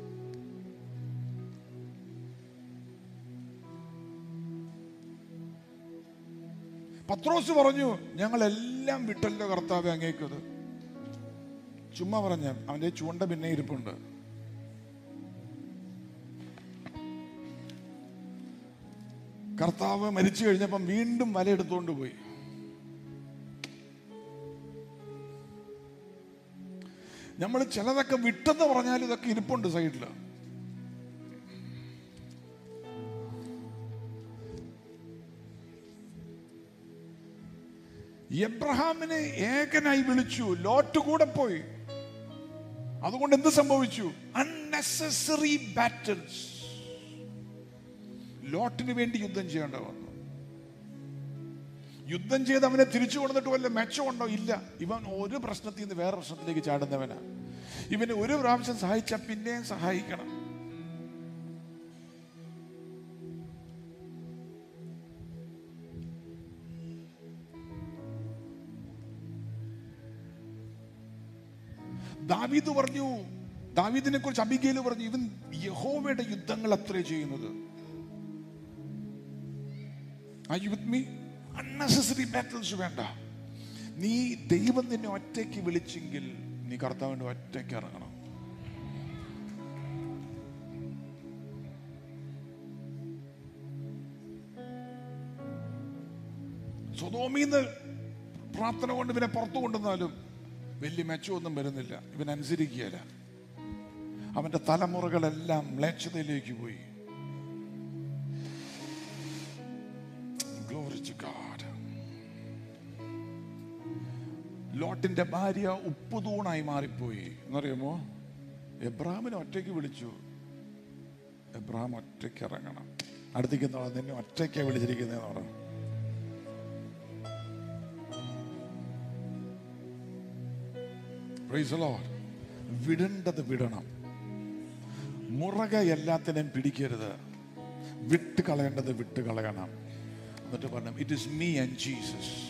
പത്രോസ് പറഞ്ഞു ഞങ്ങൾ എല്ലാം വിട്ടല്ലോ കർത്താവ് അങ്ങേക്കത് ചുമ്മാ പറഞ്ഞ അവന്റെ ചൂണ്ട പിന്നെ ഇരിപ്പുണ്ട് കർത്താവ് മരിച്ചു കഴിഞ്ഞപ്പം വീണ്ടും വല എടുത്തുകൊണ്ട് പോയി നമ്മൾ ചിലതൊക്കെ വിട്ടെന്ന് പറഞ്ഞാൽ ഇതൊക്കെ ഇരിപ്പുണ്ട് സൈഡില് എബ്രഹാമിനെ ഏകനായി വിളിച്ചു ലോട്ട് കൂടെ പോയി അതുകൊണ്ട് എന്ത് സംഭവിച്ചു അൺനെസസറി ബാറ്റിൽസ് ലോട്ടിന് വേണ്ടി യുദ്ധം ചെയ്യേണ്ട വന്നു യുദ്ധം ചെയ്ത് അവനെ തിരിച്ചു കൊണ്ടിട്ട് വല്ല മെച്ചമുണ്ടോ ഇല്ല ഇവൻ ഒരു പ്രശ്നത്തിൽ നിന്ന് വേറെ പ്രശ്നത്തിലേക്ക് ചാടുന്നവനാ ഇവനെ ഒരു പ്രാവശ്യം സഹായിച്ചാൽ പിന്നെയും സഹായിക്കണം ദാവീദ് പറഞ്ഞു ദാവീദിനെ കുറിച്ച് അബിഗേല് പറഞ്ഞു ഇവൻ യഹോവയുടെ യുദ്ധങ്ങൾ അത്രേ ചെയ്യുന്നത് Are you with me? Unnecessary battles വേണ്ട നീ ദൈവം നിന്നെ ഒറ്റയ്ക്ക് വിളിച്ചെങ്കിൽ നീ കർത്താവിന്റെ ഒറ്റയ്ക്ക് ഇറങ്ങണം സ്വതോമീന്ന് പ്രാർത്ഥന കൊണ്ട് ഇവനെ പുറത്തു കൊണ്ടുവന്നാലും വലിയ മെച്ചമൊന്നും വരുന്നില്ല ഇവൻ അനുസരിക്കുകയല്ല അവന്റെ തലമുറകളെല്ലാം മ്ലേച്ഛതയിലേക്ക് പോയി Glory to God. ലോട്ടിന്റെ ഭാര്യ ഉപ്പുതൂണായി മാറിപ്പോയി എന്നറിയാമോ എബ്രാഹിമിനെ ഒറ്റയ്ക്ക് വിളിച്ചു എബ്രാഹിം ഒറ്റയ്ക്ക് ഇറങ്ങണം അടുത്തേക്ക് നോളാം നിന്നെ ഒറ്റയ്ക്കാ വിളിച്ചിരിക്കുന്നതെന്ന് പറഞ്ഞു Praise the Lord. വിടേണ്ടത് വിടണം മുറക എല്ലാത്തിനെയും പിടിക്കരുത് വിട്ട് കളയേണ്ടത് വിട്ട് കളയണം എന്നിട്ട് പറഞ്ഞു it is me and Jesus